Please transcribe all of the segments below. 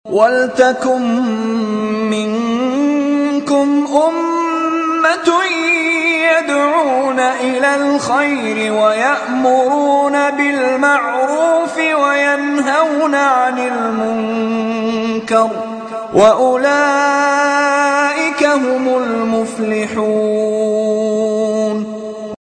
وَلْتَكُن مِّنكُمْ أُمَّةٌ يَدْعُونَ إِلَى الْخَيْرِ وَيَأْمُرُونَ بِالْمَعْرُوفِ وَيَنْهَوْنَ عَنِ الْمُنكَرِ ۚ وَأُولَٰئِكَ هُمُ الْمُفْلِحُونَ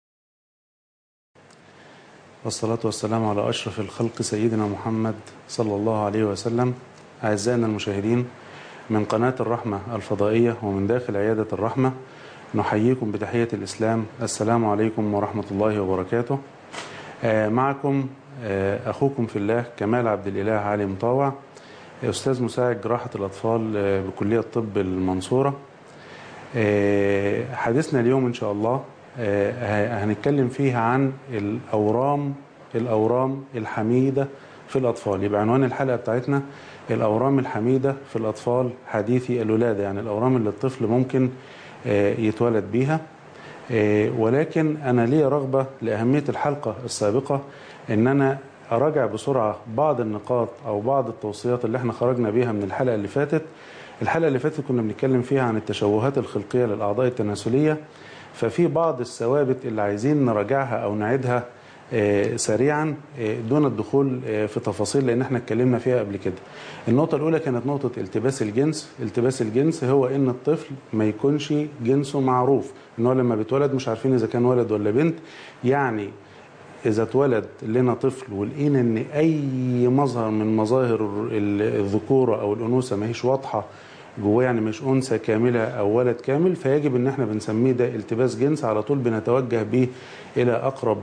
والصلاة والسلام على أشرف الخلق سيدنا محمد صلى الله عليه وسلم أعزائنا المشاهدين من قناة الرحمة الفضائية ومن داخل عيادة الرحمة نحييكم بتحية الإسلام السلام عليكم ورحمة الله وبركاته آه معكم آه أخوكم في الله كمال عبد الإله علي مطاوع أستاذ مساعد جراحة الأطفال آه بكلية طب المنصورة حديثنا اليوم إن شاء الله هنتكلم فيه عن الأورام الأورام الحميدة في الأطفال يبقى عنوان الحلقة بتاعتنا الأورام الحميدة في الأطفال حديثي الولادة يعني الأورام اللي الطفل ممكن يتولد بيها ولكن أنا لي رغبة لأهمية الحلقة السابقة إن أنا أراجع بسرعة بعض النقاط أو بعض التوصيات اللي احنا خرجنا بيها من الحلقة اللي فاتت الحلقة اللي فاتت كنا بنتكلم فيها عن التشوهات الخلقية للأعضاء التناسلية ففي بعض الثوابت اللي عايزين نراجعها أو نعيدها سريعا دون الدخول في تفاصيل لان احنا اتكلمنا فيها قبل كده. النقطة الأولى كانت نقطة التباس الجنس، التباس الجنس هو إن الطفل ما يكونش جنسه معروف، إن هو لما بيتولد مش عارفين إذا كان ولد ولا بنت، يعني إذا اتولد لنا طفل ولقينا إن أي مظهر من مظاهر الذكورة أو الأنوثة ما هيش واضحة جواه يعني مش انثى كامله او ولد كامل فيجب ان احنا بنسميه ده التباس جنس على طول بنتوجه به الى اقرب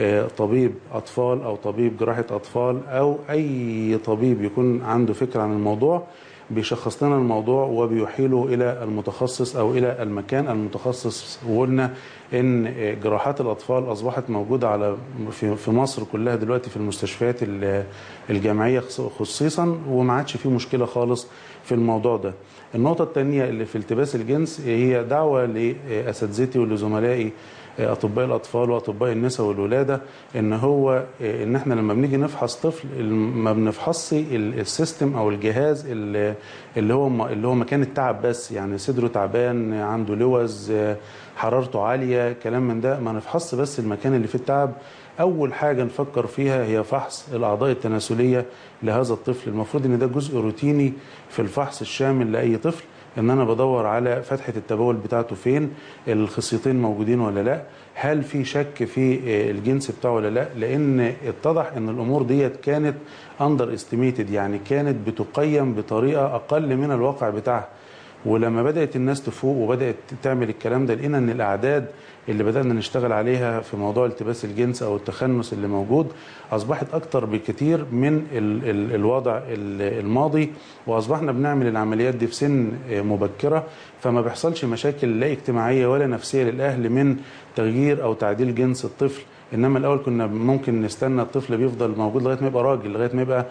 طبيب اطفال او طبيب جراحه اطفال او اي طبيب يكون عنده فكره عن الموضوع بيشخص لنا الموضوع وبيحيله الى المتخصص او الى المكان المتخصص وقلنا ان جراحات الاطفال اصبحت موجوده على في مصر كلها دلوقتي في المستشفيات الجامعيه خصيصا وما عادش في مشكله خالص في الموضوع ده. النقطه الثانيه اللي في التباس الجنس هي دعوه لاساتذتي ولزملائي اطباء الاطفال واطباء النساء والولاده ان هو ان احنا لما بنيجي نفحص طفل ما بنفحصش السيستم او الجهاز اللي هو اللي هو مكان التعب بس يعني صدره تعبان عنده لوز حرارته عاليه كلام من ده ما نفحصش بس المكان اللي فيه التعب اول حاجه نفكر فيها هي فحص الاعضاء التناسليه لهذا الطفل المفروض ان ده جزء روتيني في الفحص الشامل لاي طفل ان انا بدور على فتحه التبول بتاعته فين الخصيتين موجودين ولا لا هل في شك في الجنس بتاعه ولا لا لان اتضح ان الامور ديت كانت اندر استيميتد يعني كانت بتقيم بطريقه اقل من الواقع بتاعها ولما بدات الناس تفوق وبدات تعمل الكلام ده لقينا ان الاعداد اللي بدانا نشتغل عليها في موضوع التباس الجنس او التخنس اللي موجود اصبحت اكتر بكتير من ال ال الوضع الماضي واصبحنا بنعمل العمليات دي في سن مبكره فما بيحصلش مشاكل لا اجتماعيه ولا نفسيه للاهل من تغيير او تعديل جنس الطفل انما الاول كنا ممكن نستنى الطفل بيفضل موجود لغايه ما يبقى راجل لغايه ما يبقى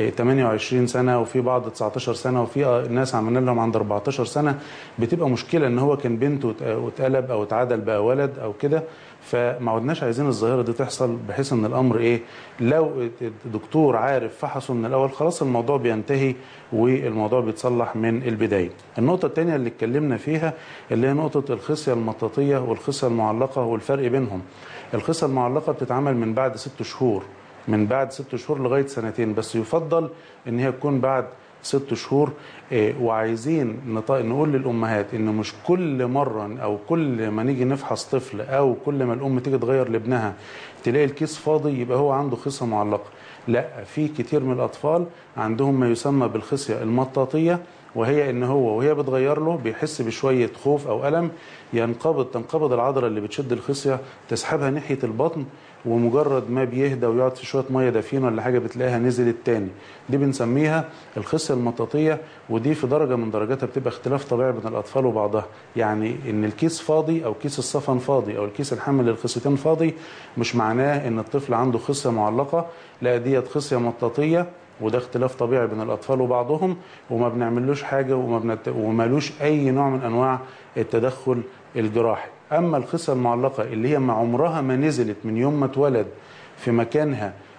28 سنه وفي بعض 19 سنه وفي ناس عملنا لهم عند 14 سنه بتبقى مشكله ان هو كان بنت واتقلب او اتعدل بقى ولد او كده فما عدناش عايزين الظاهره دي تحصل بحيث ان الامر ايه لو الدكتور عارف فحصه من الاول خلاص الموضوع بينتهي والموضوع بيتصلح من البدايه. النقطه الثانيه اللي اتكلمنا فيها اللي هي نقطه الخصيه المطاطيه والخصيه المعلقه والفرق بينهم. الخصيه المعلقه بتتعمل من بعد ست شهور من بعد ست شهور لغايه سنتين بس يفضل ان هي تكون بعد ست شهور وعايزين نقول للامهات ان مش كل مره او كل ما نيجي نفحص طفل او كل ما الام تيجي تغير لابنها تلاقي الكيس فاضي يبقى هو عنده خصيه معلقه لا في كتير من الاطفال عندهم ما يسمى بالخصيه المطاطيه وهي ان هو وهي بتغير له بيحس بشويه خوف او الم ينقبض تنقبض العضله اللي بتشد الخصيه تسحبها ناحيه البطن ومجرد ما بيهدى ويقعد في شويه ميه دافين ولا حاجه بتلاقيها نزلت تاني دي بنسميها الخصيه المطاطيه ودي في درجه من درجاتها بتبقى اختلاف طبيعي بين الاطفال وبعضها يعني ان الكيس فاضي او كيس الصفن فاضي او الكيس الحامل للخصيتين فاضي مش معناه ان الطفل عنده خصيه معلقه لا ديت خصيه مطاطيه وده اختلاف طبيعي بين الاطفال وبعضهم وما بنعملوش حاجه وما بنت... ومالوش اي نوع من انواع التدخل الجراحي اما الخصيه المعلقه اللي هي مع عمرها ما نزلت من يوم ما اتولد في مكانها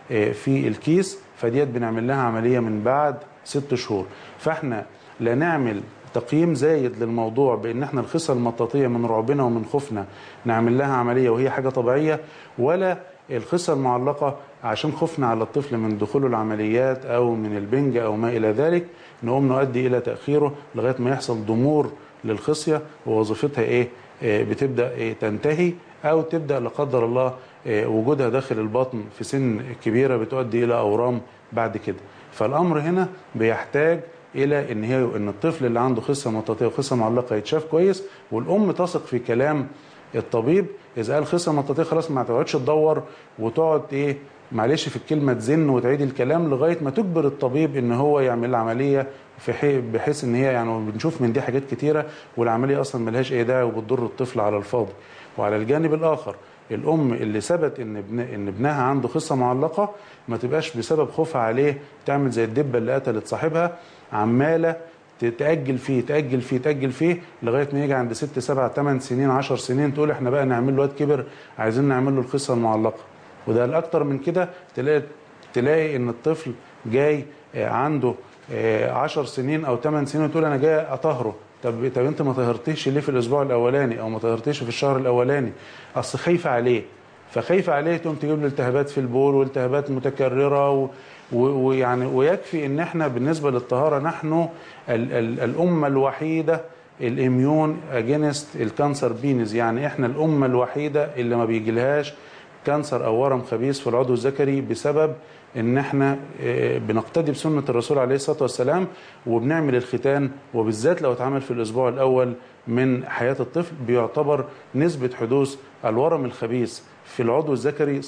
آه، في الكيس فديت بنعمل لها عمليه من بعد ست شهور فاحنا لا نعمل تقييم زايد للموضوع بان احنا الخصه المطاطيه من رعبنا ومن خوفنا نعمل لها عمليه وهي حاجه طبيعيه ولا الخصه المعلقه عشان خوفنا على الطفل من دخوله العمليات او من البنج او ما الى ذلك نقوم نؤدي الى تاخيره لغايه ما يحصل ضمور للخصيه ووظيفتها ايه آه، بتبدا إيه تنتهي او تبدا لا قدر الله آه، وجودها داخل البطن في سن كبيره بتؤدي الى اورام بعد كده فالامر هنا بيحتاج الى ان هي ان الطفل اللي عنده خصه مطاطيه وخصه معلقه يتشاف كويس والام تثق في كلام الطبيب اذا قال خصه مطاطيه خلاص ما تقعدش تدور وتقعد ايه معلش في الكلمه تزن وتعيد الكلام لغايه ما تجبر الطبيب ان هو يعمل عمليه في حي بحيث ان هي يعني بنشوف من دي حاجات كتيره والعمليه اصلا ملهاش اي داعي وبتضر الطفل على الفاضي وعلى الجانب الاخر الام اللي ثبت ان ابن ان ابنها عنده خصه معلقه ما تبقاش بسبب خوفها عليه تعمل زي الدبه اللي قتلت صاحبها عماله تاجل فيه تاجل فيه تاجل فيه لغايه ما يجي عند ست سبع ثمان سنين عشر سنين تقول احنا بقى نعمل له واد كبر عايزين نعمل له الخصه المعلقه وده الاكتر من كده تلاقي تلاقي ان الطفل جاي آه، عنده آه، 10 سنين او 8 سنين وتقول انا جاي اطهره طب طب انت ما طهرتيش ليه في الاسبوع الاولاني او ما طهرتيش في الشهر الاولاني اصل خايفه عليه فخايفه عليه تقوم تجيب له التهابات في البول والتهابات متكرره و- و- ويعني ويكفي ان احنا بالنسبه للطهاره نحن ال ال الامه الوحيده الاميون اجينست الكانسر بينز يعني احنا الامه الوحيده اللي ما بيجيلهاش كانسر او ورم خبيث في العضو الذكري بسبب ان احنا آه، بنقتدي بسنه الرسول عليه الصلاه والسلام وبنعمل الختان وبالذات لو اتعمل في الاسبوع الاول من حياه الطفل بيعتبر نسبه حدوث الورم الخبيث في العضو الذكري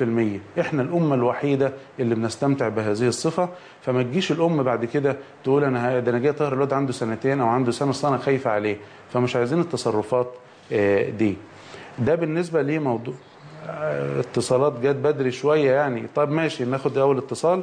0% احنا الامه الوحيده اللي بنستمتع بهذه الصفه فما تجيش الام بعد كده تقول انا ه- ده انا جاي طاهر الواد عنده سنتين او عنده سنه أصل انا خايفه عليه فمش عايزين التصرفات آه، دي ده بالنسبه لموضوع آه، اتصالات جت بدري شويه يعني طب ماشي ناخد اول اتصال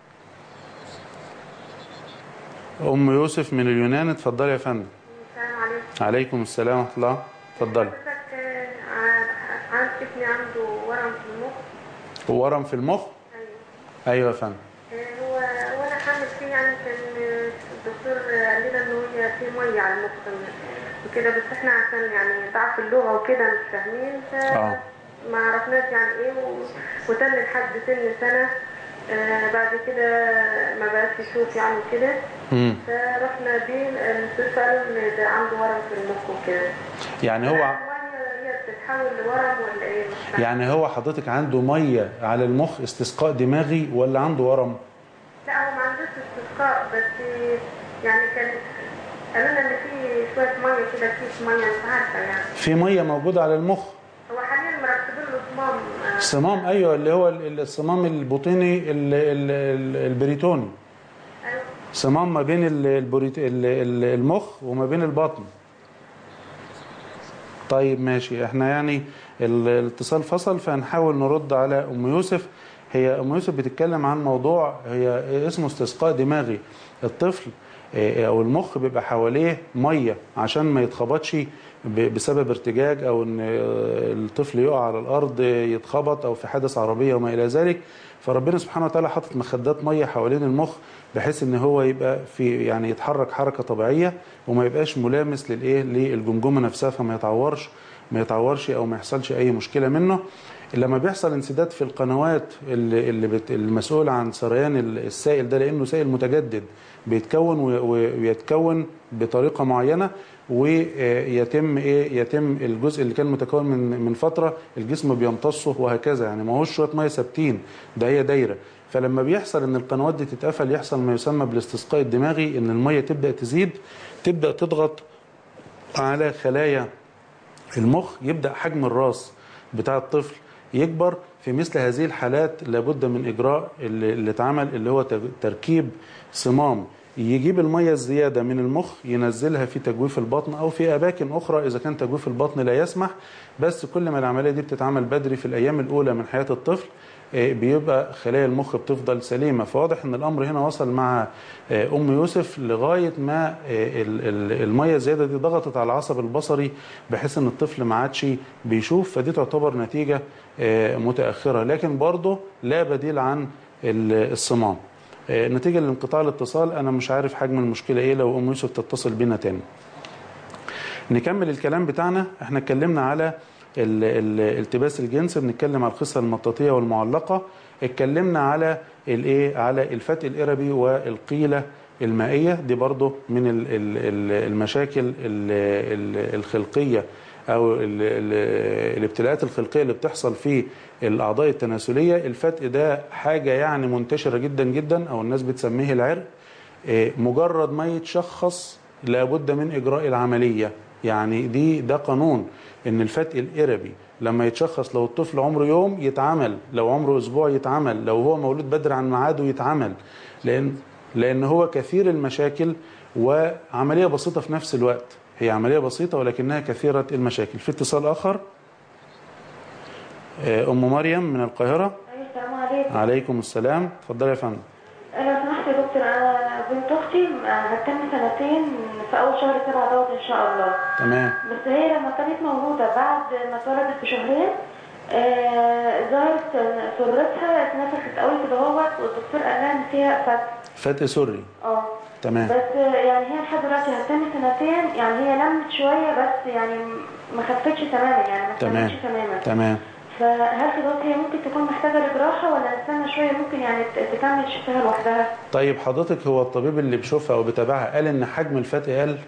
ام يوسف من اليونان اتفضلي يا فندم السلام عليكم عليكم السلام ورحمه الله اتفضلي حضرتك آه، ع- عن ابني عنده ورم في المخ ورم في المخ ايوه ايوه يا فندم آه، هو وانا حامل فيه يعني كان آه، الدكتور قال لنا ان هي في ميه على المخ وكده بس احنا عشان يعني ضعف اللغه وكده مش فاهمين ف آه. ما عرفناش يعني ايه و- وتم لحد سن سنه آه، بعد كده ما بقاش يشوف يعني كده مم. فرحنا بيه المستشفى قالوا ان ده عنده ورم في المخ وكده يعني هو المية هي بتتحول لورم ولا ايه مش فاهمة. يعني هو حضرتك عنده ميه على المخ استسقاء دماغي ولا عنده ورم لا هو ما عندوش استسقاء بس يعني كان قالوا لنا ان في شويه ميه كده كيس ميه مش عارفه يعني في ميه موجوده على المخ هو حاليا مركبين له صمام آه، صمام ايوه اللي هو ال- الصمام البطيني ال- ال- ال- البريتوني أيوة. صمام ما بين ال- البريت- ال- ال- المخ وما بين البطن طيب ماشي احنا يعني ال- الاتصال فصل فنحاول نرد على ام يوسف هي ام يوسف بتتكلم عن موضوع هي اسمه استسقاء دماغي الطفل اه، او المخ بيبقى حواليه ميه عشان ما يتخبطش ب- بسبب ارتجاج او ان اه، الطفل يقع على الارض يتخبط او في حادث عربيه وما الى ذلك فربنا سبحانه وتعالى حاطط مخدات ميه حوالين المخ بحيث ان هو يبقى في يعني يتحرك حركه طبيعيه وما يبقاش ملامس للايه للجمجمه نفسها فما يتعورش ما يتعورش او ما يحصلش اي مشكله منه لما بيحصل انسداد في القنوات اللي اللي بت المسؤوله عن سريان السائل ده لانه سائل متجدد بيتكون و- و- ويتكون بطريقه معينه ويتم ايه يتم الجزء اللي كان متكون من من فتره الجسم بيمتصه وهكذا يعني ما هوش شويه ميه ثابتين ده هي دايره فلما بيحصل ان القنوات دي تتقفل يحصل ما يسمى بالاستسقاء الدماغي ان الميه تبدا تزيد تبدا تضغط على خلايا المخ يبدا حجم الراس بتاع الطفل يكبر في مثل هذه الحالات لابد من اجراء اللي اللي اتعمل اللي هو تر- تركيب صمام يجيب الميه الزياده من المخ ينزلها في تجويف البطن او في اماكن اخرى اذا كان تجويف البطن لا يسمح بس كل ما العمليه دي بتتعمل بدري في الايام الاولى من حياه الطفل آه، بيبقى خلايا المخ بتفضل سليمه فواضح ان الامر هنا وصل مع آه، ام يوسف لغايه ما آه، ال- ال- الميه الزياده دي ضغطت على العصب البصري بحيث ان الطفل ما عادش بيشوف فدي تعتبر نتيجه آه، متاخره لكن برضه لا بديل عن ال- الصمام آه، نتيجه لانقطاع الاتصال انا مش عارف حجم المشكله ايه لو ام يوسف تتصل بينا تاني نكمل الكلام بتاعنا احنا اتكلمنا على ال- ال- التباس الجنس بنتكلم على الخصة المطاطية والمعلقة اتكلمنا على الايه على الفتق الإربي والقيلة المائية دي برضو من ال- ال- ال- المشاكل ال- ال- الخلقية او ال- ال- الابتلاءات الخلقيه اللي بتحصل في الاعضاء التناسليه الفتق ده حاجه يعني منتشره جدا جدا او الناس بتسميه العرق إيه، مجرد ما يتشخص لابد من اجراء العمليه يعني دي ده قانون ان الفتق الاربي لما يتشخص لو الطفل عمره يوم يتعمل لو عمره اسبوع يتعمل لو هو مولود بدري عن ميعاده يتعمل لان لان هو كثير المشاكل وعمليه بسيطه في نفس الوقت هي عمليه بسيطه ولكنها كثيره المشاكل في اتصال اخر آه، ام مريم من القاهره أيوة السلام عليكم عليكم السلام اتفضلي يا فندم لو سمحت يا دكتور أنا بنت أختي هتتم سنتين في أول شهر سبعة دوت إن شاء الله تمام بس هي لما كانت مولودة بعد ما اتولدت بشهرين آه، ظهرت سرتها اتنفخت قوي كده اهوت والدكتور قال لها ان فيها فتح فتق سري اه تمام بس يعني هي لحد دلوقتي هتتم سنتين يعني هي لمت شويه بس يعني ما خفتش تماما يعني ما تمام. خفتش تماما تمام فهل دلوقتي هي ممكن تكون محتاجه لجراحه ولا نستنى شويه ممكن يعني ت- تكمل شفتها لوحدها؟ طيب حضرتك هو الطبيب اللي بيشوفها او بيتابعها قال ان حجم الفتق قل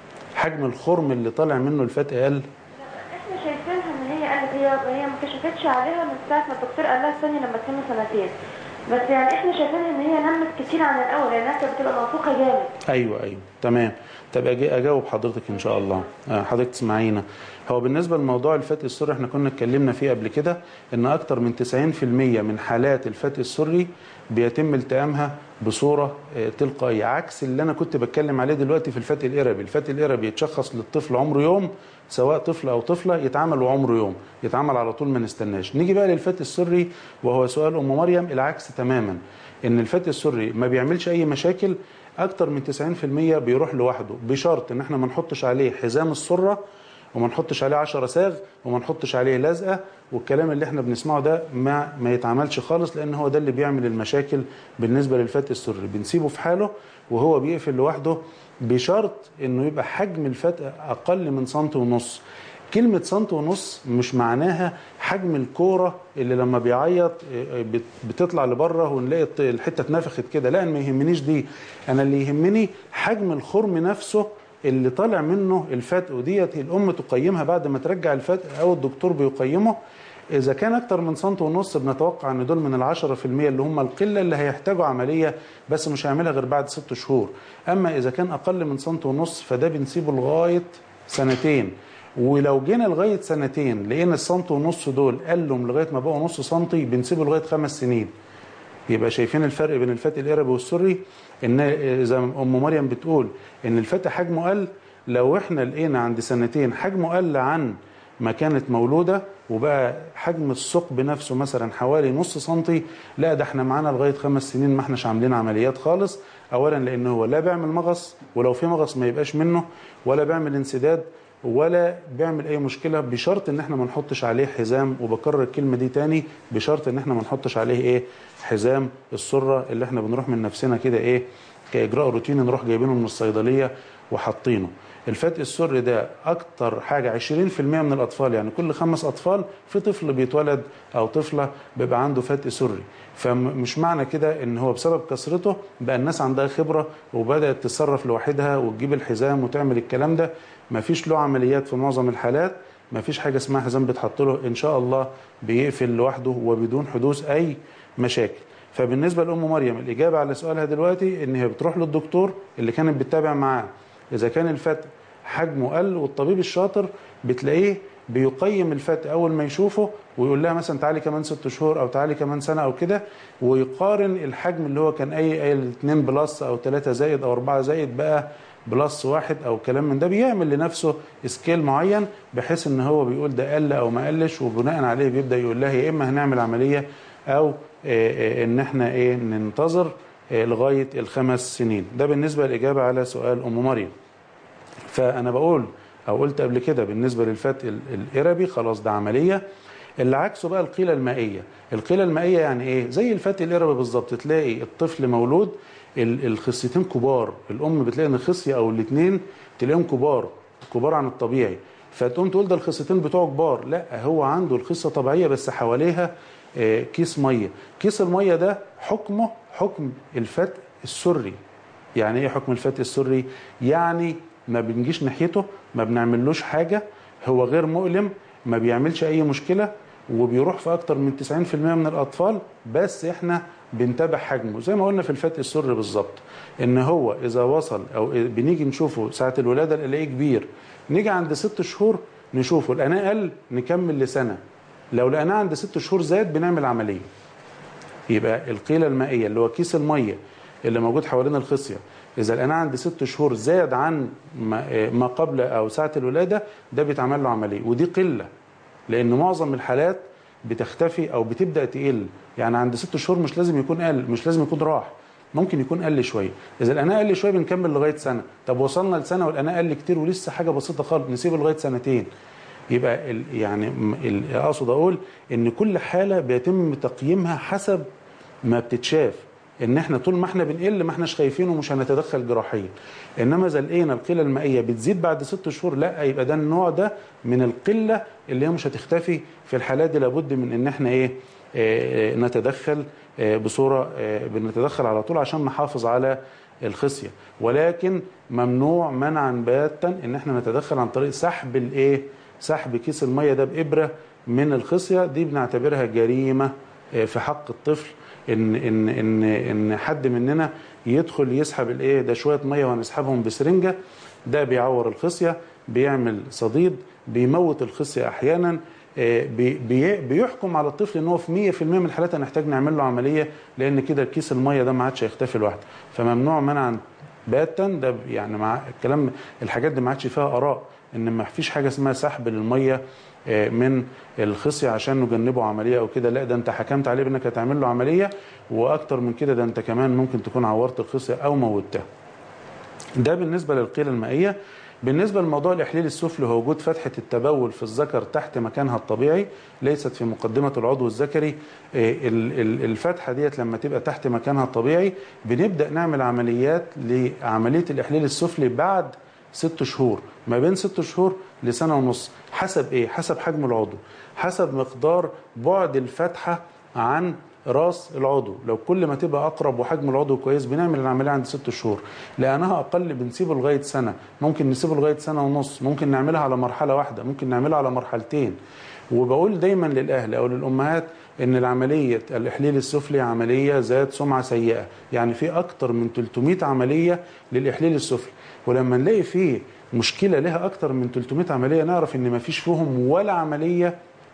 حجم الخرم اللي طالع منه الفتق قل احنا شايفينها ان هي قالت هي هي ما كشفتش عليها من ساعه ما الدكتور قال لها استني لما تكمل سنتين بس يعني احنا شايفينها ان هي نمت كتير عن الاول لانها كانت بتبقى منفوخه جامد ايوه ايوه تمام طب أجي اجاوب حضرتك ان شاء الله آه، حضرتك تسمعينا هو بالنسبه لموضوع الفتق السري احنا كنا اتكلمنا فيه قبل كده ان اكتر من 90% من حالات الفتق السري بيتم التئامها بصوره آه، تلقائيه عكس اللي انا كنت بتكلم عليه دلوقتي في الفتق الاربي الفتق الاربي يتشخص للطفل عمره يوم سواء طفل او طفله يتعمل وعمره يوم يتعمل على طول ما نستناش نيجي بقى للفتق السري وهو سؤال ام مريم العكس تماما ان الفتق السري ما بيعملش اي مشاكل اكتر من 90% بيروح لوحده بشرط ان احنا ما نحطش عليه حزام السره وما نحطش عليه 10 ساغ وما نحطش عليه لزقه والكلام اللي احنا بنسمعه ده ما ما يتعملش خالص لان هو ده اللي بيعمل المشاكل بالنسبه للفتق السري بنسيبه في حاله وهو بيقفل لوحده بشرط انه يبقى حجم الفتق اقل من سنتي ونص كلمة سنتي ونص مش معناها حجم الكورة اللي لما بيعيط آه، بت- بتطلع لبره ونلاقي الط- الحتة اتنفخت كده لا أنا ما يهمنيش دي أنا اللي يهمني حجم الخرم نفسه اللي طالع منه الفتق وديت الأم تقيمها بعد ما ترجع الفتق أو الدكتور بيقيمه إذا كان أكتر من سنتي ونص بنتوقع إن دول من العشرة في المية اللي هم القلة اللي هيحتاجوا عملية بس مش هيعملها غير بعد ست شهور أما إذا كان أقل من سنتي ونص فده بنسيبه لغاية سنتين ولو جينا لغايه سنتين لقينا السنتي ونص دول قلوا لغايه ما بقوا نص سنتي بنسيبه لغايه خمس سنين يبقى شايفين الفرق بين الفتق الاربي والسري ان اذا ام مريم بتقول ان الفتق حجمه قل لو احنا لقينا عند سنتين حجمه قل عن ما كانت مولوده وبقى حجم الثقب نفسه مثلا حوالي نص سنتي لا ده احنا معانا لغايه خمس سنين ما احناش عاملين عمليات خالص اولا لان هو لا بيعمل مغص ولو في مغص ما يبقاش منه ولا بيعمل انسداد ولا بيعمل اي مشكله بشرط ان احنا ما نحطش عليه حزام وبكرر الكلمه دي تاني بشرط ان احنا ما نحطش عليه ايه حزام السره اللي احنا بنروح من نفسنا كده ايه كاجراء روتيني نروح جايبينه من الصيدليه وحاطينه الفتق السري ده اكتر حاجه 20% من الاطفال يعني كل خمس اطفال في طفل بيتولد او طفله بيبقى عنده فتق سري فمش معنى كده ان هو بسبب كثرته بقى الناس عندها خبره وبدات تتصرف لوحدها وتجيب الحزام وتعمل الكلام ده مفيش له عمليات في معظم الحالات مفيش حاجه اسمها حزام بيتحط له ان شاء الله بيقفل لوحده وبدون حدوث اي مشاكل فبالنسبه لام مريم الاجابه على سؤالها دلوقتي ان هي بتروح للدكتور اللي كانت بتتابع معاه اذا كان الفتق حجمه قل والطبيب الشاطر بتلاقيه بيقيم الفتق اول ما يشوفه ويقول لها مثلا تعالي كمان ست شهور او تعالي كمان سنه او كده ويقارن الحجم اللي هو كان اي اي 2 بلس او 3 زائد او 4 زائد بقى بلس واحد او كلام من ده بيعمل لنفسه سكيل معين بحيث ان هو بيقول ده قل او ما قلش وبناء عليه بيبدا يقول لها يا اما هنعمل عمليه او آه، آه، ان احنا ايه ننتظر آه، لغايه الخمس سنين ده بالنسبه للاجابه على سؤال ام مريم فانا بقول او قلت قبل كده بالنسبه للفات ال- الاربي خلاص ده عمليه اللي عكسه بقى القيله المائيه القيله المائيه يعني ايه زي الفات الاربي بالظبط تلاقي الطفل مولود ال- الخصيتين كبار الام بتلاقي ان الخصيه او الاثنين تلاقيهم كبار كبار عن الطبيعي فتقوم تقول ده الخصيتين بتوعه كبار لا هو عنده الخصه طبيعيه بس حواليها آه، كيس ميه كيس الميه ده حكمه حكم الفتق السري يعني ايه حكم الفتق السري يعني ما بنجيش ناحيته ما بنعملوش حاجه هو غير مؤلم ما بيعملش اي مشكله وبيروح في اكتر من 90% من الاطفال بس احنا بنتابع حجمه زي ما قلنا في الفتق السري بالظبط ان هو اذا وصل او بنيجي نشوفه ساعه الولاده نلاقيه كبير نيجي عند ست شهور نشوفه لقيناه قل نكمل لسنه لو لقيناه عند ست شهور زاد بنعمل عمليه يبقى القيله المائيه اللي هو كيس الميه اللي موجود حوالين الخصيه اذا لقيناه عند ست شهور زاد عن ما ما قبل او ساعه الولاده ده بيتعمل له عمليه ودي قله لان معظم الحالات بتختفي او بتبدا تقل يعني عند ست شهور مش لازم يكون قل مش لازم يكون راح ممكن يكون قل شويه اذا لقيناه قل شويه بنكمل لغايه سنه طب وصلنا لسنه ولقيناه قل كتير ولسه حاجه بسيطه خالص نسيبه لغايه سنتين يبقى ال يعني م- ال- اقصد اقول ان كل حاله بيتم تقييمها حسب ما بتتشاف ان احنا طول ما احنا بنقل ما احناش خايفين ومش هنتدخل جراحيا انما اذا لقينا القله المائيه بتزيد بعد ست شهور لا يبقى ده النوع ده من القله اللي هي مش هتختفي في الحالات دي لابد من ان احنا ايه آه، نتدخل آه، بصوره آه، بنتدخل على طول عشان نحافظ على الخصيه ولكن ممنوع منعا باتا ان احنا نتدخل عن طريق سحب الايه سحب كيس الميه ده بابره من الخصيه دي بنعتبرها جريمه آه، في حق الطفل ان ان ان ان حد مننا يدخل يسحب الايه ده شويه ميه وهنسحبهم بسرنجه ده بيعور الخصيه بيعمل صديد بيموت الخصيه احيانا آه، بي- بي- بيحكم على الطفل ان هو في 100% من الحالات هنحتاج نعمل له عمليه لان كده كيس الميه ده ما عادش هيختفي لوحده فممنوع منعا باتا ده يعني مع الكلام الحاجات دي ما عادش فيها اراء ان ما فيش حاجه اسمها سحب للميه آه، من الخصيه عشان نجنبه عمليه او كده لا ده انت حكمت عليه بانك هتعمل له عمليه واكتر من كده ده انت كمان ممكن تكون عورت الخصيه او موتها ده بالنسبه للقيله المائيه بالنسبه لموضوع الاحليل السفلي هو وجود فتحه التبول في الذكر تحت مكانها الطبيعي ليست في مقدمه العضو الذكري آه، ال- ال- الفتحه ديت لما تبقى تحت مكانها الطبيعي بنبدا نعمل عمليات لعمليه الاحليل السفلي بعد ست شهور ما بين ست شهور لسنه ونص حسب ايه حسب حجم العضو حسب مقدار بعد الفتحه عن راس العضو لو كل ما تبقى اقرب وحجم العضو كويس بنعمل العمليه عند ست شهور لانها اقل بنسيبه لغايه سنه ممكن نسيبه لغايه سنه ونص ممكن نعملها على مرحله واحده ممكن نعملها على مرحلتين وبقول دايما للاهل او للامهات ان العمليه الاحليل السفلي عمليه ذات سمعه سيئه يعني في اكتر من 300 عمليه للاحليل السفلي ولما نلاقي فيه مشكله لها اكتر من 300 عمليه نعرف ان ما فيش فيهم ولا عمليه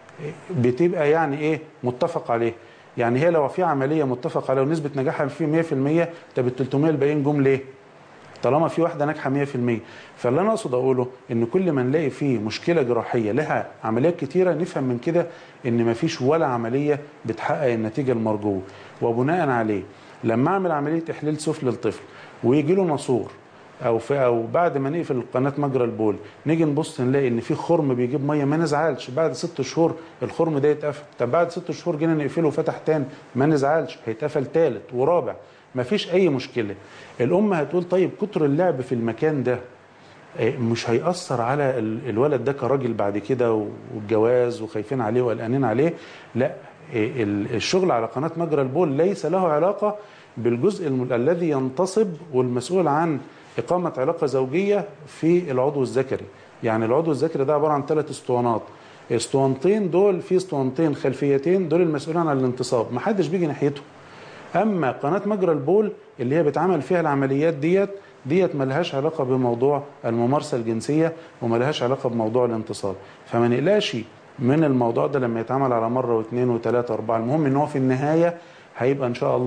بتبقى يعني ايه متفق عليه يعني هي لو في عمليه متفق عليها ونسبه نجاحها فيه 100% طب ال 300 الباقيين جم ليه؟ طالما في واحده ناجحه 100% فاللي انا اقصد اقوله ان كل ما نلاقي فيه مشكله جراحيه لها عمليات كتيره نفهم من كده ان ما فيش ولا عمليه بتحقق النتيجه المرجوه وبناء عليه لما اعمل عمليه احليل سفلي للطفل ويجي له ناسور او في او بعد ما نقفل قناه مجرى البول نيجي نبص نلاقي ان في خرم بيجيب ميه ما نزعلش بعد ست شهور الخرم ده يتقفل طب بعد ست شهور جينا نقفله وفتح تاني ما نزعلش هيتقفل تالت ورابع ما فيش اي مشكله الام هتقول طيب كتر اللعب في المكان ده إيه، مش هيأثر على ال- الولد ده كراجل بعد كده والجواز وخايفين عليه وقلقانين عليه لا إيه، ال- الشغل على قناة مجرى البول ليس له علاقة بالجزء الم- الذي ينتصب والمسؤول عن إقامة علاقة زوجية في العضو الذكري يعني العضو الذكري ده عبارة عن ثلاث اسطوانات اسطوانتين دول في اسطوانتين خلفيتين دول المسؤولين عن الانتصاب محدش بيجي ناحيته اما قناه مجرى البول اللي هي بتعمل فيها العمليات ديت ديت ملهاش علاقه بموضوع الممارسه الجنسيه وملهاش علاقه بموضوع الانتصاب فما نقلقش من الموضوع ده لما يتعمل على مره واثنين وثلاثه واربعه المهم ان هو في النهايه هيبقى ان شاء الله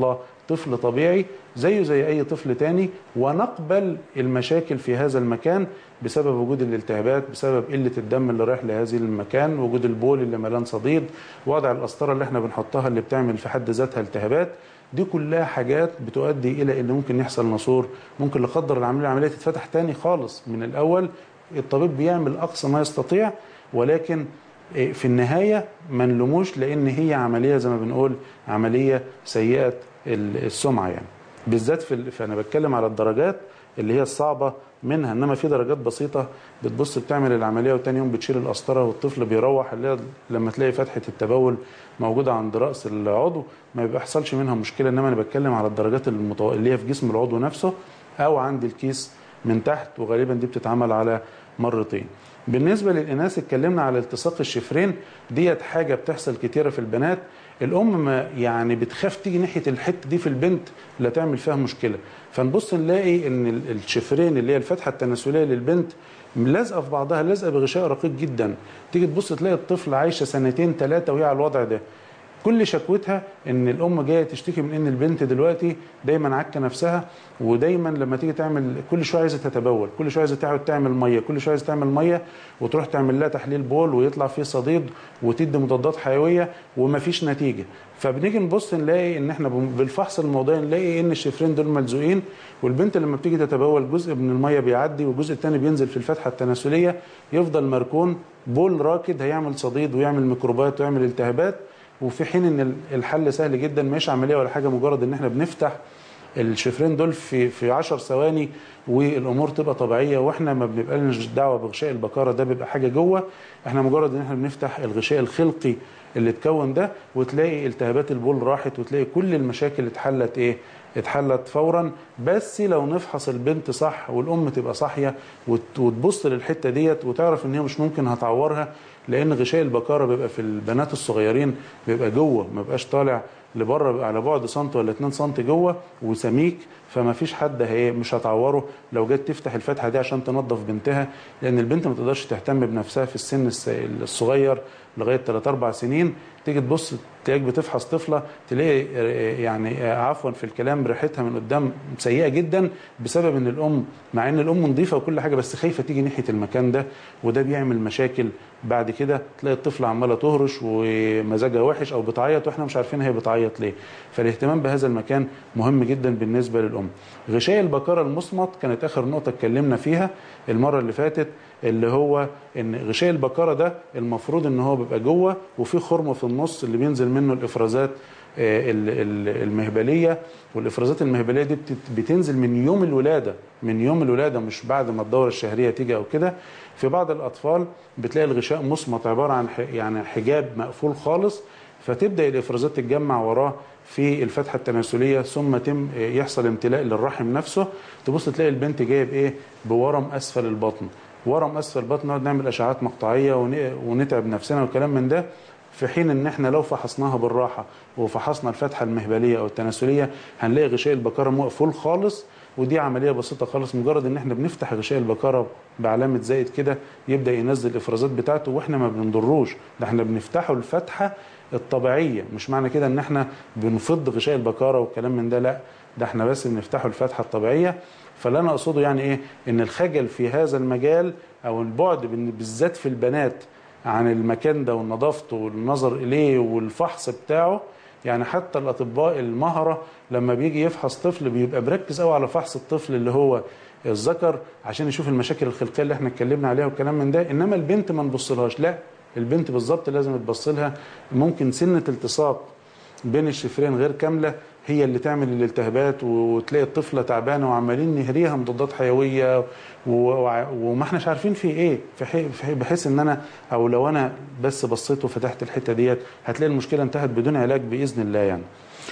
طفل طبيعي زيه زي اي طفل تاني ونقبل المشاكل في هذا المكان بسبب وجود الالتهابات بسبب قله الدم اللي رايح لهذه المكان وجود البول اللي ملان صديد وضع القسطره اللي احنا بنحطها اللي بتعمل في حد ذاتها التهابات دي كلها حاجات بتؤدي الى ان ممكن يحصل نسور ممكن لا قدر العمليه العمليه تتفتح تاني خالص من الاول الطبيب بيعمل اقصى ما يستطيع ولكن في النهايه ما نلوموش لان هي عمليه زي ما بنقول عمليه سيئه السمعه يعني بالذات في ال- فانا بتكلم على الدرجات اللي هي الصعبه منها انما في درجات بسيطه بتبص بتعمل العمليه وتاني يوم بتشيل القسطره والطفل بيروح اللي هي لما تلاقي فتحه التبول موجوده عند راس العضو ما بيحصلش منها مشكله انما انا بتكلم على الدرجات المتو... اللي هي في جسم العضو نفسه او عند الكيس من تحت وغالبا دي بتتعمل على مرتين بالنسبه للاناث اتكلمنا على التصاق الشفرين ديت حاجه بتحصل كتيره في البنات الام ما يعني بتخاف تيجي ناحيه الحته دي في البنت لا تعمل فيها مشكله فنبص نلاقي ان ال- الشفرين اللي هي الفتحه التناسليه للبنت لازقه في بعضها لازقه بغشاء رقيق جدا تيجي تبص تلاقي الطفل عايشه سنتين ثلاثه وهي على الوضع ده كل شكوتها ان الام جايه تشتكي من ان البنت دلوقتي دايما عكه نفسها ودايما لما تيجي تعمل كل شويه عايزه تتبول كل شويه عايزه تقعد تعمل ميه كل شويه عايزه تعمل ميه وتروح تعمل لها تحليل بول ويطلع فيه صديد وتدي مضادات حيويه ومفيش نتيجه فبنيجي نبص نلاقي ان احنا بالفحص الموضعي نلاقي ان الشفرين دول ملزوقين والبنت لما بتيجي تتبول جزء من الميه بيعدي والجزء الثاني بينزل في الفتحه التناسليه يفضل مركون بول راكد هيعمل صديد ويعمل ميكروبات ويعمل التهابات وفي حين ان الحل سهل جدا مش عمليه ولا حاجه مجرد ان احنا بنفتح الشفرين دول في في 10 ثواني والامور تبقى طبيعيه واحنا ما بنبقى لناش دعوه بغشاء البكاره ده بيبقى حاجه جوه احنا مجرد ان احنا بنفتح الغشاء الخلقي اللي اتكون ده وتلاقي التهابات البول راحت وتلاقي كل المشاكل اتحلت ايه اتحلت فورا بس لو نفحص البنت صح والام تبقى صاحيه وت- وتبص للحته ديت وتعرف ان هي مش ممكن هتعورها لان غشاء البكاره بيبقى في البنات الصغيرين بيبقى جوه ما بيبقاش طالع لبره بيبقى على بعد سنتي ولا 2 سنتي جوه وسميك فما فيش حد هي مش هتعوره لو جت تفتح الفتحه دي عشان تنظف بنتها لان البنت ما تقدرش تهتم بنفسها في السن الس- الصغير لغايه 3 4 سنين تيجي تبص تلاقيك بتفحص طفله تلاقي آه، يعني آه، عفوا في الكلام ريحتها من قدام سيئه جدا بسبب ان الام مع ان الام نظيفه وكل حاجه بس خايفه تيجي ناحيه المكان ده وده بيعمل مشاكل بعد كده تلاقي الطفله عماله تهرش ومزاجها وحش او بتعيط واحنا مش عارفين هي بتعيط ليه فالاهتمام بهذا المكان مهم جدا بالنسبه للام غشاء البكاره المصمت كانت اخر نقطه اتكلمنا فيها المره اللي فاتت اللي هو ان غشاء البكاره ده المفروض ان هو بيبقى جوه وفي خرم في النص اللي بينزل منه الافرازات آه، ال- ال- المهبليه والافرازات المهبليه دي بتت- بتنزل من يوم الولاده من يوم الولاده مش بعد ما الدوره الشهريه تيجي او كده في بعض الاطفال بتلاقي الغشاء مصمت عباره عن ح- يعني حجاب مقفول خالص فتبدا الافرازات تتجمع وراه في الفتحه التناسليه ثم تم يحصل امتلاء للرحم نفسه تبص تلاقي البنت جايه بايه بورم اسفل البطن ورم اسفل البطن نقعد نعمل اشعاعات مقطعيه ون- ونتعب نفسنا وكلام من ده في حين ان احنا لو فحصناها بالراحه وفحصنا الفتحه المهبليه او التناسليه هنلاقي غشاء البكاره مقفول خالص ودي عمليه بسيطه خالص مجرد ان احنا بنفتح غشاء البكاره بعلامه زائد كده يبدا ينزل الافرازات بتاعته واحنا ما بنضروش ده احنا بنفتحه الفتحه الطبيعيه مش معنى كده ان احنا بنفض غشاء البكاره والكلام من ده لا ده احنا بس بنفتحه الفتحه الطبيعيه فاللي انا اقصده يعني ايه ان الخجل في هذا المجال او البعد بال- بالذات في البنات عن المكان ده ونظافته والنظر اليه والفحص بتاعه يعني حتى الاطباء المهره لما بيجي يفحص طفل بيبقى مركز قوي على فحص الطفل اللي هو الذكر عشان يشوف المشاكل الخلقيه اللي احنا اتكلمنا عليها والكلام من ده انما البنت ما نبصلهاش لا البنت بالظبط لازم تبص لها ممكن سنه التصاق بين الشفرين غير كامله هي اللي تعمل الالتهابات وتلاقي الطفله تعبانه وعمالين نهريها مضادات حيويه و- وع- وما احناش عارفين في ايه في حي- في حي- بحيث ان انا او لو انا بس بصيت وفتحت الحته ديت هتلاقي المشكله انتهت بدون علاج باذن الله يعني.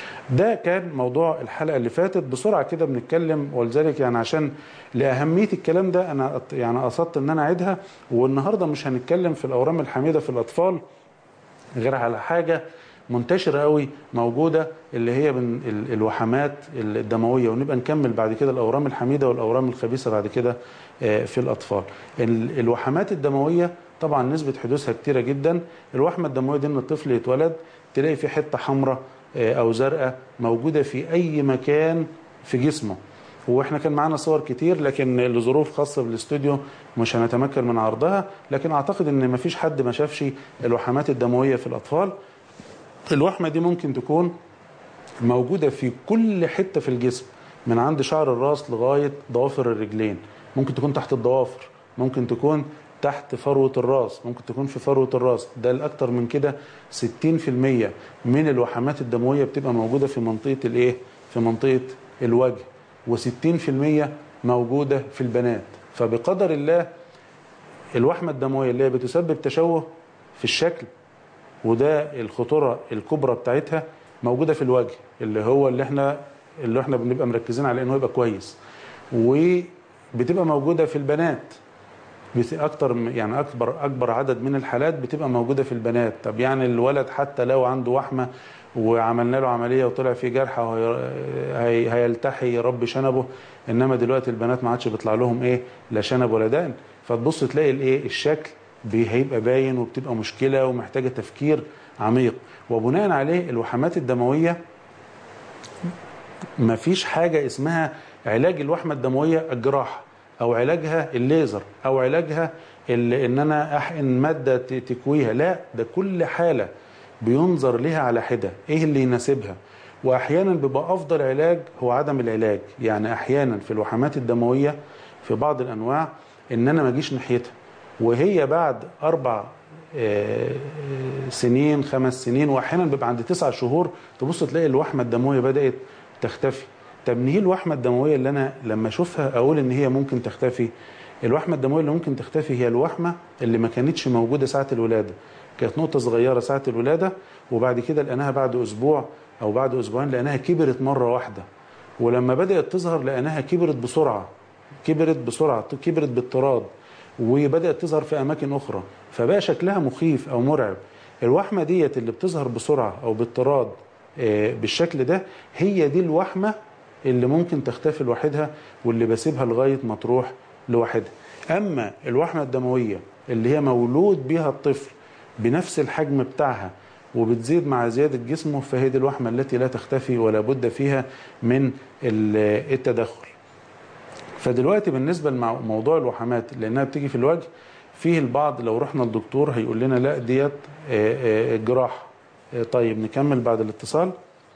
ده كان موضوع الحلقه اللي فاتت بسرعه كده بنتكلم ولذلك يعني عشان لاهميه الكلام ده انا أط- يعني قصدت ان انا اعيدها والنهارده مش هنتكلم في الاورام الحميده في الاطفال غير على حاجه منتشره قوي موجوده اللي هي من ال- الوحمات الدمويه ونبقى نكمل بعد كده الاورام الحميده والاورام الخبيثه بعد كده آه، في الاطفال. ال- الوحمات الدمويه طبعا نسبه حدوثها كتيره جدا، الوحمه الدمويه دي ان الطفل يتولد تلاقي في حته حمراء آه، او زرقاء موجوده في اي مكان في جسمه واحنا كان معانا صور كتير لكن لظروف خاصه بالاستوديو مش هنتمكن من عرضها لكن اعتقد ان مفيش حد ما شافش الوحمات الدمويه في الاطفال الوحمه دي ممكن تكون موجودة في كل حتة في الجسم من عند شعر الراس لغاية ضوافر الرجلين ممكن تكون تحت الضوافر ممكن تكون تحت فروة الراس ممكن تكون في فروة الراس ده الأكتر من كده 60% من الوحمات الدموية بتبقى موجودة في منطقة الإيه؟ في منطقة الوجه و60% موجودة في البنات فبقدر الله الوحمة الدموية اللي هي بتسبب تشوه في الشكل وده الخطوره الكبرى بتاعتها موجوده في الوجه اللي هو اللي احنا اللي احنا بنبقى مركزين على انه يبقى كويس وبتبقى موجوده في البنات بت- اكتر م- يعني اكبر اكبر عدد من الحالات بتبقى موجوده في البنات طب يعني الولد حتى لو عنده وحمه وعملنا له عمليه وطلع فيه جرح وهي- هي- هيلتحي يربي شنبه انما دلوقتي البنات ما عادش بيطلع لهم ايه لا شنب ولا دقن فتبص تلاقي الايه الشكل بي- هيبقى باين وبتبقى مشكله ومحتاجه تفكير عميق وبناء عليه الوحمات الدمويه ما فيش حاجة اسمها علاج الوحمة الدموية الجراحة أو علاجها الليزر أو علاجها ال- إن أنا أحقن مادة ت- تكويها لا ده كل حالة بينظر لها على حدة إيه اللي يناسبها وأحيانا بيبقى أفضل علاج هو عدم العلاج يعني أحيانا في الوحمات الدموية في بعض الأنواع إن أنا ما أجيش ناحيتها وهي بعد أربع آه، آه، سنين خمس سنين واحيانا بيبقى عند تسع شهور تبص تلاقي الوحمه الدمويه بدات تختفي طب نهي الوحمه الدمويه اللي انا لما اشوفها اقول ان هي ممكن تختفي الوحمه الدمويه اللي ممكن تختفي هي الوحمه اللي ما كانتش موجوده ساعه الولاده كانت نقطه صغيره ساعه الولاده وبعد كده لقيناها بعد اسبوع او بعد اسبوعين لقيناها كبرت مره واحده ولما بدات تظهر لقيناها كبرت بسرعه كبرت بسرعه كبرت باضطراد وبدات تظهر في اماكن اخرى فبقى شكلها مخيف او مرعب الوحمه ديت اللي بتظهر بسرعه او باضطراد آه، بالشكل ده هي دي الوحمه اللي ممكن تختفي لوحدها واللي بسيبها لغايه ما تروح لوحدها اما الوحمه الدمويه اللي هي مولود بها الطفل بنفس الحجم بتاعها وبتزيد مع زياده جسمه فهي دي الوحمه التي لا تختفي ولا بد فيها من ال- التدخل فدلوقتي بالنسبه لموضوع الوحمات لانها بتيجي في الوجه فيه البعض لو رحنا للدكتور هيقول لنا لا ديت آه، آه، جراحه آه، طيب نكمل بعد الاتصال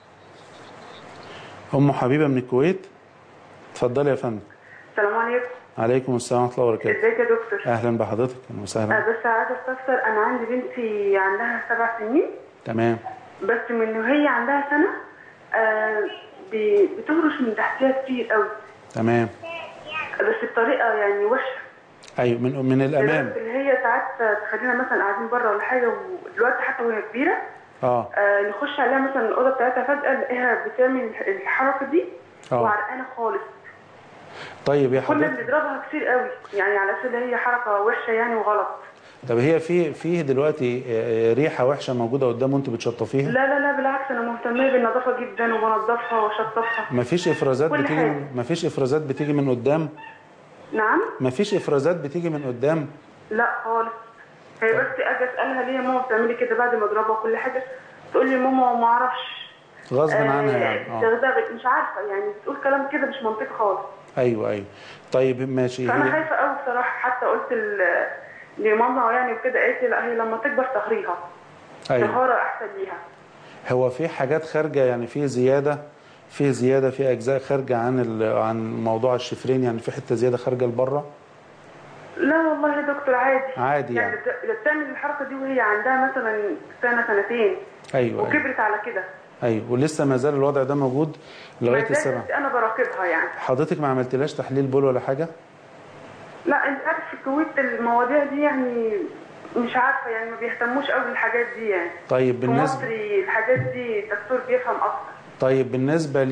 ام حبيبه من الكويت اتفضلي يا فندم السلام عليكم عليكم السلام ورحمه الله وبركاته ازيك يا دكتور اهلا بحضرتك اهلا وسهلا آه، بس عايزه استفسر انا عندي بنتي عندها سبع سنين تمام بس من وهي عندها سنه آه ب- بتهرش من تحتها كتير قوي تمام بس بطريقه يعني وحشه ايوه من من الامام لدرجة اللي هي ساعات تخلينا مثلا قاعدين بره ولا حاجه ودلوقتي حتى وهي كبيره اه آه نخش عليها مثلا الاوضه بتاعتها فجاه نلاقيها بتعمل الحركه دي آه. وعرقانه خالص طيب يا كنا حضرتك بنضربها كتير قوي يعني على اساس ان هي حركه وحشه يعني وغلط طب هي في فيه دلوقتي آه، ريحه وحشه موجوده قدام وانتوا بتشطفيها لا لا لا بالعكس انا مهتمه بالنظافه جدا وبنضفها واشطفها مفيش افرازات كل بتيجي حاجة. من مفيش افرازات بتيجي من قدام نعم مفيش افرازات بتيجي من قدام لا خالص هي بس اجي اسالها ليه يا ماما بتعملي كده بعد ما اضربها كل حاجه تقول لي ماما ما اعرفش غصب عنها يعني اه دغدغت مش عارفه يعني بتقول كلام كده مش منطقي خالص ايوه ايوه طيب ماشي فانا هي خايفه قوي بصراحه حتى قلت ل- لماما يعني وكده قالت لي لا هي لما تكبر تهريها ايوه طهاره احسن ليها هو في حاجات خارجه يعني في زياده في زياده في اجزاء خارجه عن ال- عن موضوع الشفرين يعني في حته زياده خارجه لبره لا والله يا دكتور عادي عادي يعني. ده ده بتعمل الحركه دي وهي عندها مثلا سنه سنتين ايوه ايوه, وكبرت على كده أيوة. ولسه ما زال الوضع ده موجود لغايه ما زالت السبع انا براقبها يعني حضرتك ما عملتلاش تحليل بول ولا حاجه لا انت عارف في الكويت المواضيع دي يعني مش عارفه يعني ما بيهتموش قوي بالحاجات دي يعني طيب في بالنسبه مصر الحاجات دي الدكتور بيفهم اكتر طيب بالنسبه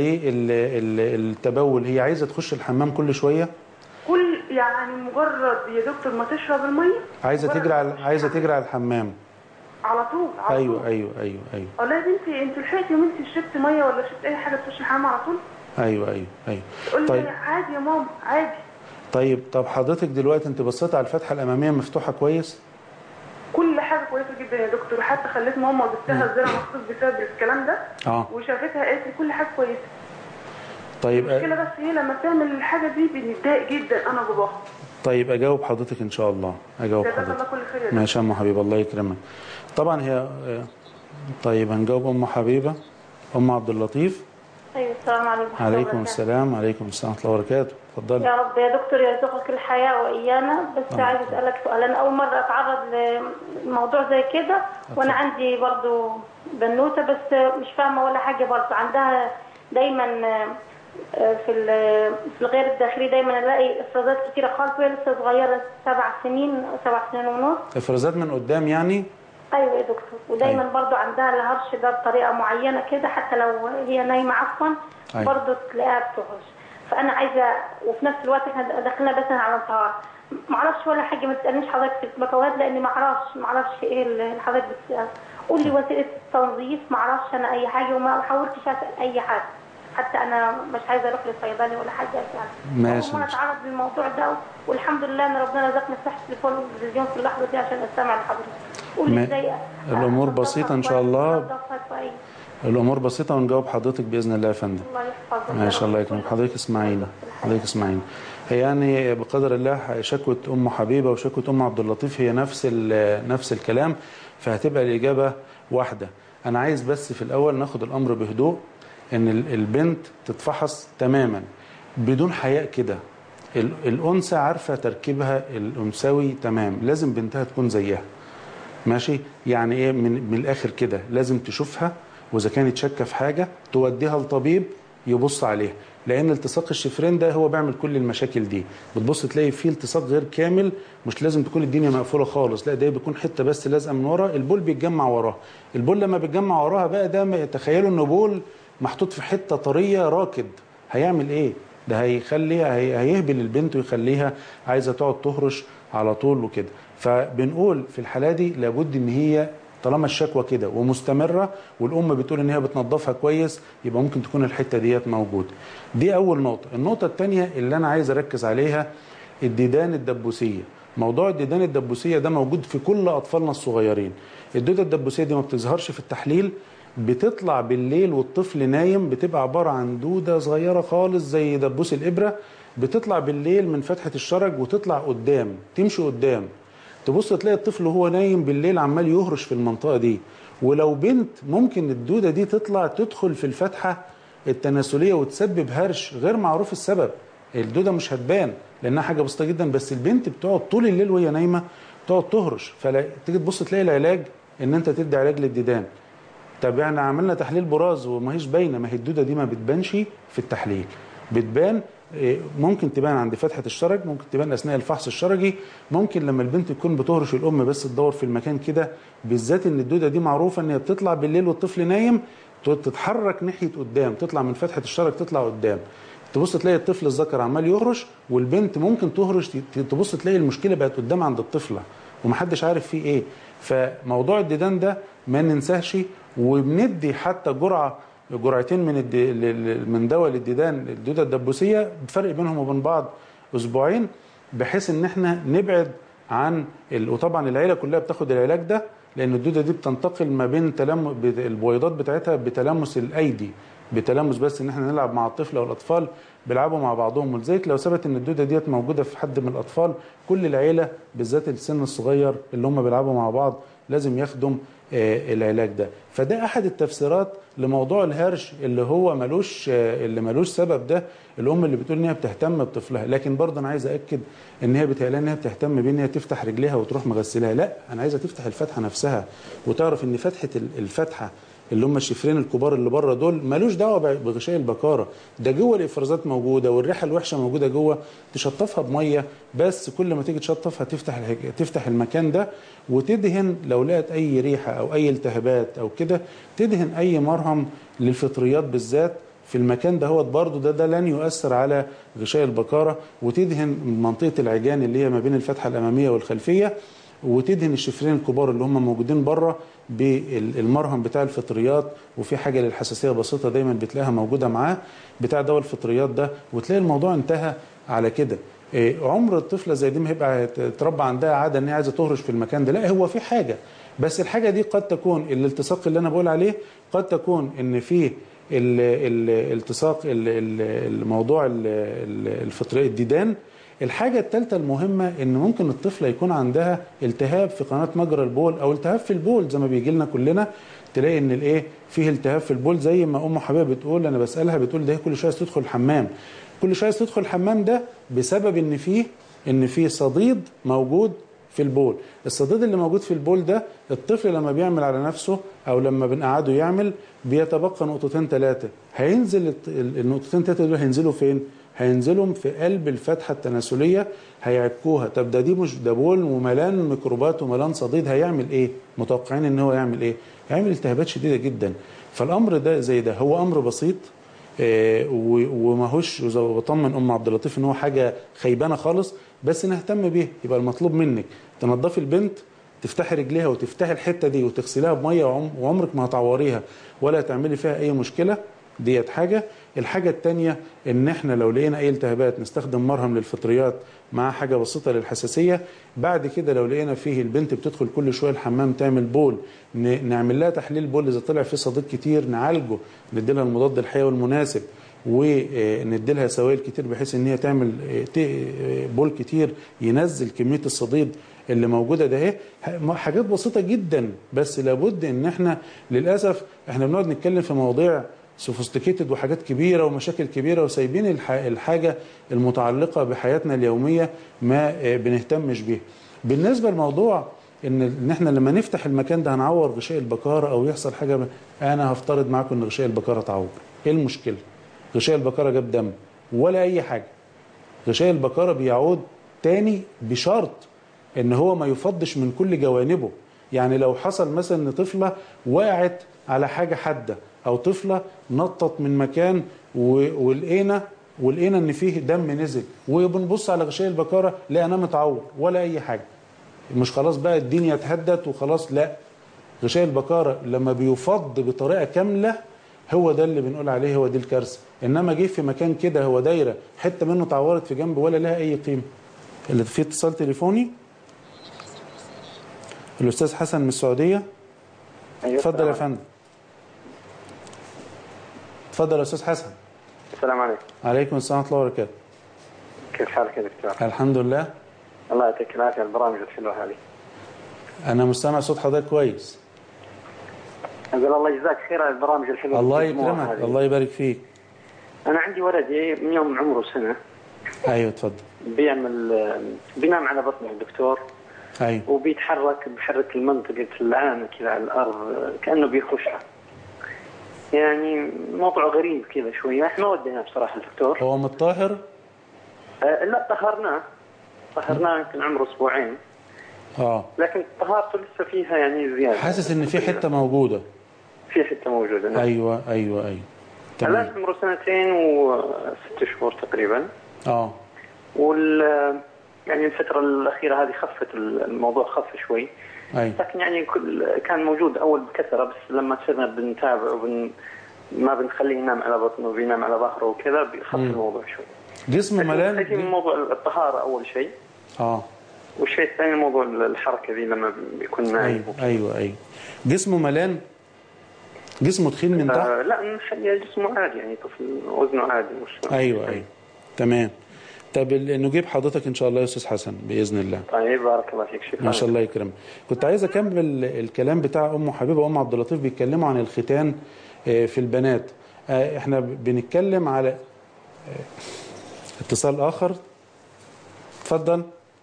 للتبول هي عايزه تخش الحمام كل شويه كل يعني مجرد يا دكتور ما تشرب الميه عايزه مجرد تجري على ما تخش عايزه الحمام. تجري على الحمام على طول على ايوه طول ايوه ايوه ايوه والله يا بنتي انت لحقتي يا بنتي شربت ميه ولا شربت اي حاجه تخش الحمام على طول ايوه ايوه ايوه تقول لي طيب عادي يا ماما عادي طيب طب حضرتك دلوقتي انت بصيت على الفتحه الاماميه مفتوحه كويس كل حاجه كويسه جدا يا دكتور حتى خليت ماما جبتها الزرع مخصوص بسبب الكلام ده اه وشافتها قالت لي كل حاجه كويسه طيب المشكله بس هي لما تعمل الحاجه دي بنتضايق جدا انا وباباها طيب اجاوب حضرتك ان شاء الله اجاوب جزاك الله حضرتك كل خير يا دكتور ماشي يا ام حبيبه الله يكرمك طبعا هي آه، طيب هنجاوب ام حبيبه ام عبد اللطيف ايوه السلام عليكم ورحمة الله عليكم وبركاته. السلام عليكم السلام ورحمه الله وبركاته اتفضلي يا رب يا دكتور يرزقك الحياة وإيانا بس طبعا. عايز أسألك سؤال أنا أول مرة أتعرض لموضوع زي كده وأنا عندي برضو بنوتة بس مش فاهمة ولا حاجة برضو عندها دايما آه، في ال- في الغير الداخلي دايما ألاقي إفرازات كتيرة خالص وهي لسه صغيرة سبع سنين سبع سنين ونص افرازات من قدام يعني ايوه يا دكتور ودايما أيوة. برضو عندها الهرش ده بطريقه معينه كده حتى لو هي نايمه عفوا أيوة. برضو تلاقيها بتهرش فانا عايزه وفي نفس الوقت احنا داخلين مثلا على انتهار ما اعرفش ولا حاجه ما تسالنيش حضرتك في البكوات لاني ما اعرفش ما اعرفش ايه اللي حضرتك بتسال قول لي وسيله التنظيف ما اعرفش انا اي حاجه وما حاولتش اسال اي حد حتى انا مش عايزه اروح للصيدلي ولا حاجه اسال ماشي. انا اتعرض للموضوع ده والحمد لله ان ربنا رزقني صحه التليفون والتلفزيون في اللحظه دي عشان استمع لحضرتك قول ما- لي ازاي الأمور أنضفها بسيطة إن شاء كويس، الله. أنضفها كويس. الامور بسيطه ونجاوب حضرتك باذن الله يا فندم الله يحفظك ما شاء الله يكرمك حضرتك اسماعيل حضرتك اسماعيل هي يعني بقدر الله شكوى ام حبيبه وشكوى ام عبد اللطيف هي نفس ال- نفس الكلام فهتبقى الاجابه واحده انا عايز بس في الاول ناخد الامر بهدوء ان ال- البنت تتفحص تماما بدون حياء كده ال- الانثى عارفه تركيبها الانثوي تمام لازم بنتها تكون زيها ماشي يعني ايه من, من الاخر كده لازم تشوفها واذا كانت شاكه في حاجه توديها لطبيب يبص عليها لان التصاق الشفرين ده هو بيعمل كل المشاكل دي بتبص تلاقي فيه التصاق غير كامل مش لازم تكون الدنيا مقفوله خالص لا ده بيكون حته بس لازقه من ورا البول بيتجمع وراها البول لما بيتجمع وراها بقى ده ما- تخيلوا انه بول محطوط في حته طريه راكد هيعمل ايه ده هيخليها هي- هيهبل البنت ويخليها عايزه تقعد تهرش على طول وكده فبنقول في الحاله دي لابد ان هي طالما الشكوى كده ومستمره والام بتقول ان هي بتنظفها كويس يبقى ممكن تكون الحته ديت موجوده دي اول نقطه النقطه الثانيه اللي انا عايز اركز عليها الديدان الدبوسيه موضوع الديدان الدبوسيه ده موجود في كل اطفالنا الصغيرين الدوده الدبوسيه دي ما بتظهرش في التحليل بتطلع بالليل والطفل نايم بتبقى عباره عن دوده صغيره خالص زي دبوس الابره بتطلع بالليل من فتحه الشرج وتطلع قدام تمشي قدام تبص تلاقي الطفل وهو نايم بالليل عمال يهرش في المنطقه دي ولو بنت ممكن الدوده دي تطلع تدخل في الفتحه التناسليه وتسبب هرش غير معروف السبب الدوده مش هتبان لانها حاجه بسيطه جدا بس البنت بتقعد طول الليل وهي نايمه تقعد تهرش فتيجي تبص تلاقي العلاج ان انت تدي علاج للديدان طب يعني عملنا تحليل براز وما هيش باينه ما هي الدوده دي ما بتبانش في التحليل بتبان إيه، ممكن تبان عند فتحه الشرج ممكن تبان اثناء الفحص الشرجي ممكن لما البنت تكون بتهرش الام بس تدور في المكان كده بالذات ان الدوده دي معروفه ان هي بتطلع بالليل والطفل نايم تتحرك ناحيه قدام تطلع من فتحه الشرج تطلع قدام تبص تلاقي الطفل الذكر عمال يهرش والبنت ممكن تهرش ت- تبص تلاقي المشكله بقت قدام عند الطفله ومحدش عارف فيه ايه فموضوع الديدان ده ما ننساهش وبندي حتى جرعه جرعتين من الدي ل- ل- من دواء للديدان الدوده الدبوسيه بفرق بينهم وبين بعض اسبوعين بحيث ان احنا نبعد عن ال... وطبعا العيله كلها بتاخد العلاج ده لان الدوده دي بتنتقل ما بين تلم بت- البويضات بتاعتها بتلامس الايدي بتلامس بس ان احنا نلعب مع الطفل او الاطفال بيلعبوا مع بعضهم ولذلك لو ثبت ان الدوده ديت موجوده في حد من الاطفال كل العيله بالذات السن الصغير اللي هم بيلعبوا مع بعض لازم ياخدوا آه، العلاج ده فده احد التفسيرات لموضوع الهرش اللي هو ملوش آه، اللي ملوش سبب ده الام اللي بتقول ان هي بتهتم بطفلها لكن برضه انا عايز اكد ان هي بتهيألها ان هي بتهتم بان هي تفتح رجليها وتروح مغسلها لا انا عايزه تفتح الفتحه نفسها وتعرف ان فتحه ال- الفتحه اللي هم الشفرين الكبار اللي بره دول ملوش دعوه ب- بغشاء البكاره ده جوه الافرازات موجوده والريحه الوحشه موجوده جوه تشطفها بميه بس كل ما تيجي تشطفها تفتح الهج- تفتح المكان ده وتدهن لو لقت اي ريحه او اي التهابات او كده تدهن اي مرهم للفطريات بالذات في المكان ده هو برضه ده ده لن يؤثر على غشاء البكاره وتدهن منطقه العجان اللي هي ما بين الفتحه الاماميه والخلفيه وتدهن الشفرين الكبار اللي هم موجودين بره بالمرهم بتاع الفطريات وفي حاجه للحساسيه بسيطه دايما بتلاقيها موجوده معاه بتاع دواء الفطريات ده وتلاقي الموضوع انتهى على كده إيه، عمر الطفله زي دي ما هيبقى تربى عندها عاده ان هي عايزه تهرش في المكان ده لا هو في حاجه بس الحاجه دي قد تكون الالتصاق اللي انا بقول عليه قد تكون ان في ال- ال- الالتصاق ال- ال- الموضوع ال- ال- الفطري الديدان الحاجة الثالثة المهمة ان ممكن الطفلة يكون عندها التهاب في قناة مجرى البول او التهاب في البول زي ما بيجي لنا كلنا تلاقي ان الايه فيه التهاب في البول زي ما ام حبيبه بتقول انا بسالها بتقول ده هي كل شويه عايزة تدخل الحمام كل شويه عايزة تدخل الحمام ده بسبب ان فيه ان فيه صديد موجود في البول الصديد اللي موجود في البول ده الطفل لما بيعمل على نفسه او لما بنقعده يعمل بيتبقى نقطتين ثلاثه هينزل الت- ال- النقطتين ثلاثه دول هينزلوا فين هينزلوا في قلب الفتحه التناسليه هيعكوها طب ده دي مش ده بول وملان ميكروبات وملان صديد هيعمل ايه متوقعين ان هو يعمل ايه هيعمل التهابات شديده جدا فالامر ده زي ده هو امر بسيط آه، و- وماهوش وزي ما بطمن ام عبد اللطيف ان هو حاجه خيبانه خالص بس نهتم بيها يبقى المطلوب منك تنظفي البنت تفتحي رجليها وتفتحي الحته دي وتغسليها بميه وعم- وعمرك ما هتعوريها ولا تعملي فيها اي مشكله ديت حاجه الحاجه الثانيه ان احنا لو لقينا اي التهابات نستخدم مرهم للفطريات مع حاجه بسيطه للحساسيه بعد كده لو لقينا فيه البنت بتدخل كل شويه الحمام تعمل بول ن- نعمل لها تحليل بول اذا طلع فيه صديد كتير نعالجه نديلها المضاد الحيوي المناسب ونديلها سوائل كتير بحيث ان هي تعمل آه، ت- آه، بول كتير ينزل كميه الصديد اللي موجوده ده اهي ح- حاجات بسيطه جدا بس لابد ان احنا للاسف احنا بنقعد نتكلم في مواضيع سوفيستيكيتد وحاجات كبيره ومشاكل كبيره وسايبين الح- الحاجه المتعلقه بحياتنا اليوميه ما آه، بنهتمش بيها. بالنسبه لموضوع ان ان احنا لما نفتح المكان ده هنعور غشاء البكاره او يحصل حاجه ب- انا هفترض معاكم ان غشاء البكاره اتعور. ايه المشكله؟ غشاء البكاره جاب دم ولا اي حاجه. غشاء البكاره بيعود تاني بشرط ان هو ما يفضش من كل جوانبه يعني لو حصل مثلا ان طفله وقعت على حاجه حاده او طفله نطت من مكان و- ولقينا ولقينا ان فيه دم نزل وبنبص على غشاء البكاره لقيناه متعور ولا اي حاجه مش خلاص بقى الدنيا اتهدت وخلاص لا غشاء البكاره لما بيفض بطريقه كامله هو ده اللي بنقول عليه هو دي الكارثه انما جه في مكان كده هو دايره حته منه اتعورت في جنب ولا لها اي قيمه اللي في اتصال تليفوني الاستاذ حسن من السعوديه أيوة اتفضل يا السلام فندم اتفضل يا استاذ حسن السلام عليكم عليكم السلام ورحمه الله وبركاته كيف حالك يا دكتور؟ الحمد لله الله يعطيك العافيه على البرامج الحلوه هذه. انا مستمع صوت حضرتك كويس اقول الله يجزاك خير على البرامج الحلوه الله اللي تقدموها يكرمك هذه. الله يبارك فيك انا عندي ولدي من يوم عمره سنه ايوه اتفضل بيعمل بينام على بطن الدكتور ايوه وبيتحرك بحرك المنطقة العام كذا على الأرض كأنه بيخشها يعني موضوع غريب كذا شوية احنا ما وديناه بصراحة الدكتور هو متطهر آه لا طهرناه طهرناه يمكن عمره أسبوعين اه لكن طهارته لسه فيها يعني زيادة حاسس ان في حته موجوده في حتة موجودة نعم. ايوه ايوه ايوه الآن تمام عمره سنتين وست شهور تقريبا اه وال يعني الفترة الأخيرة هذه خفت الموضوع خف شوي ايوه لكن يعني كل كان موجود اول بكثره بس لما صرنا بنتابع وبن ما بنخليه ينام على بطنه وبينام على ظهره وكذا بيخف الموضوع شوي. جسمه لكن ملان خلينا من موضوع الطهاره اول شيء اه والشيء الثاني موضوع الحركه ذي لما بيكون نايم ايوه ايوه ايوه جسمه ملان جسمه تخين من تحت آه لا نخليه جسمه عادي يعني طفل وزنه عادي مش ايوه ايوه تمام طب ال- نجيب حضرتك ان شاء الله يا استاذ حسن باذن الله طيب بارك الله فيك شكرا ما شاء الله يكرمك كنت عايز اكمل الكلام بتاع ام حبيبه وام عبد اللطيف بيتكلموا عن الختان آه، في البنات آه، احنا بنتكلم على آه، اتصال اخر اتفضل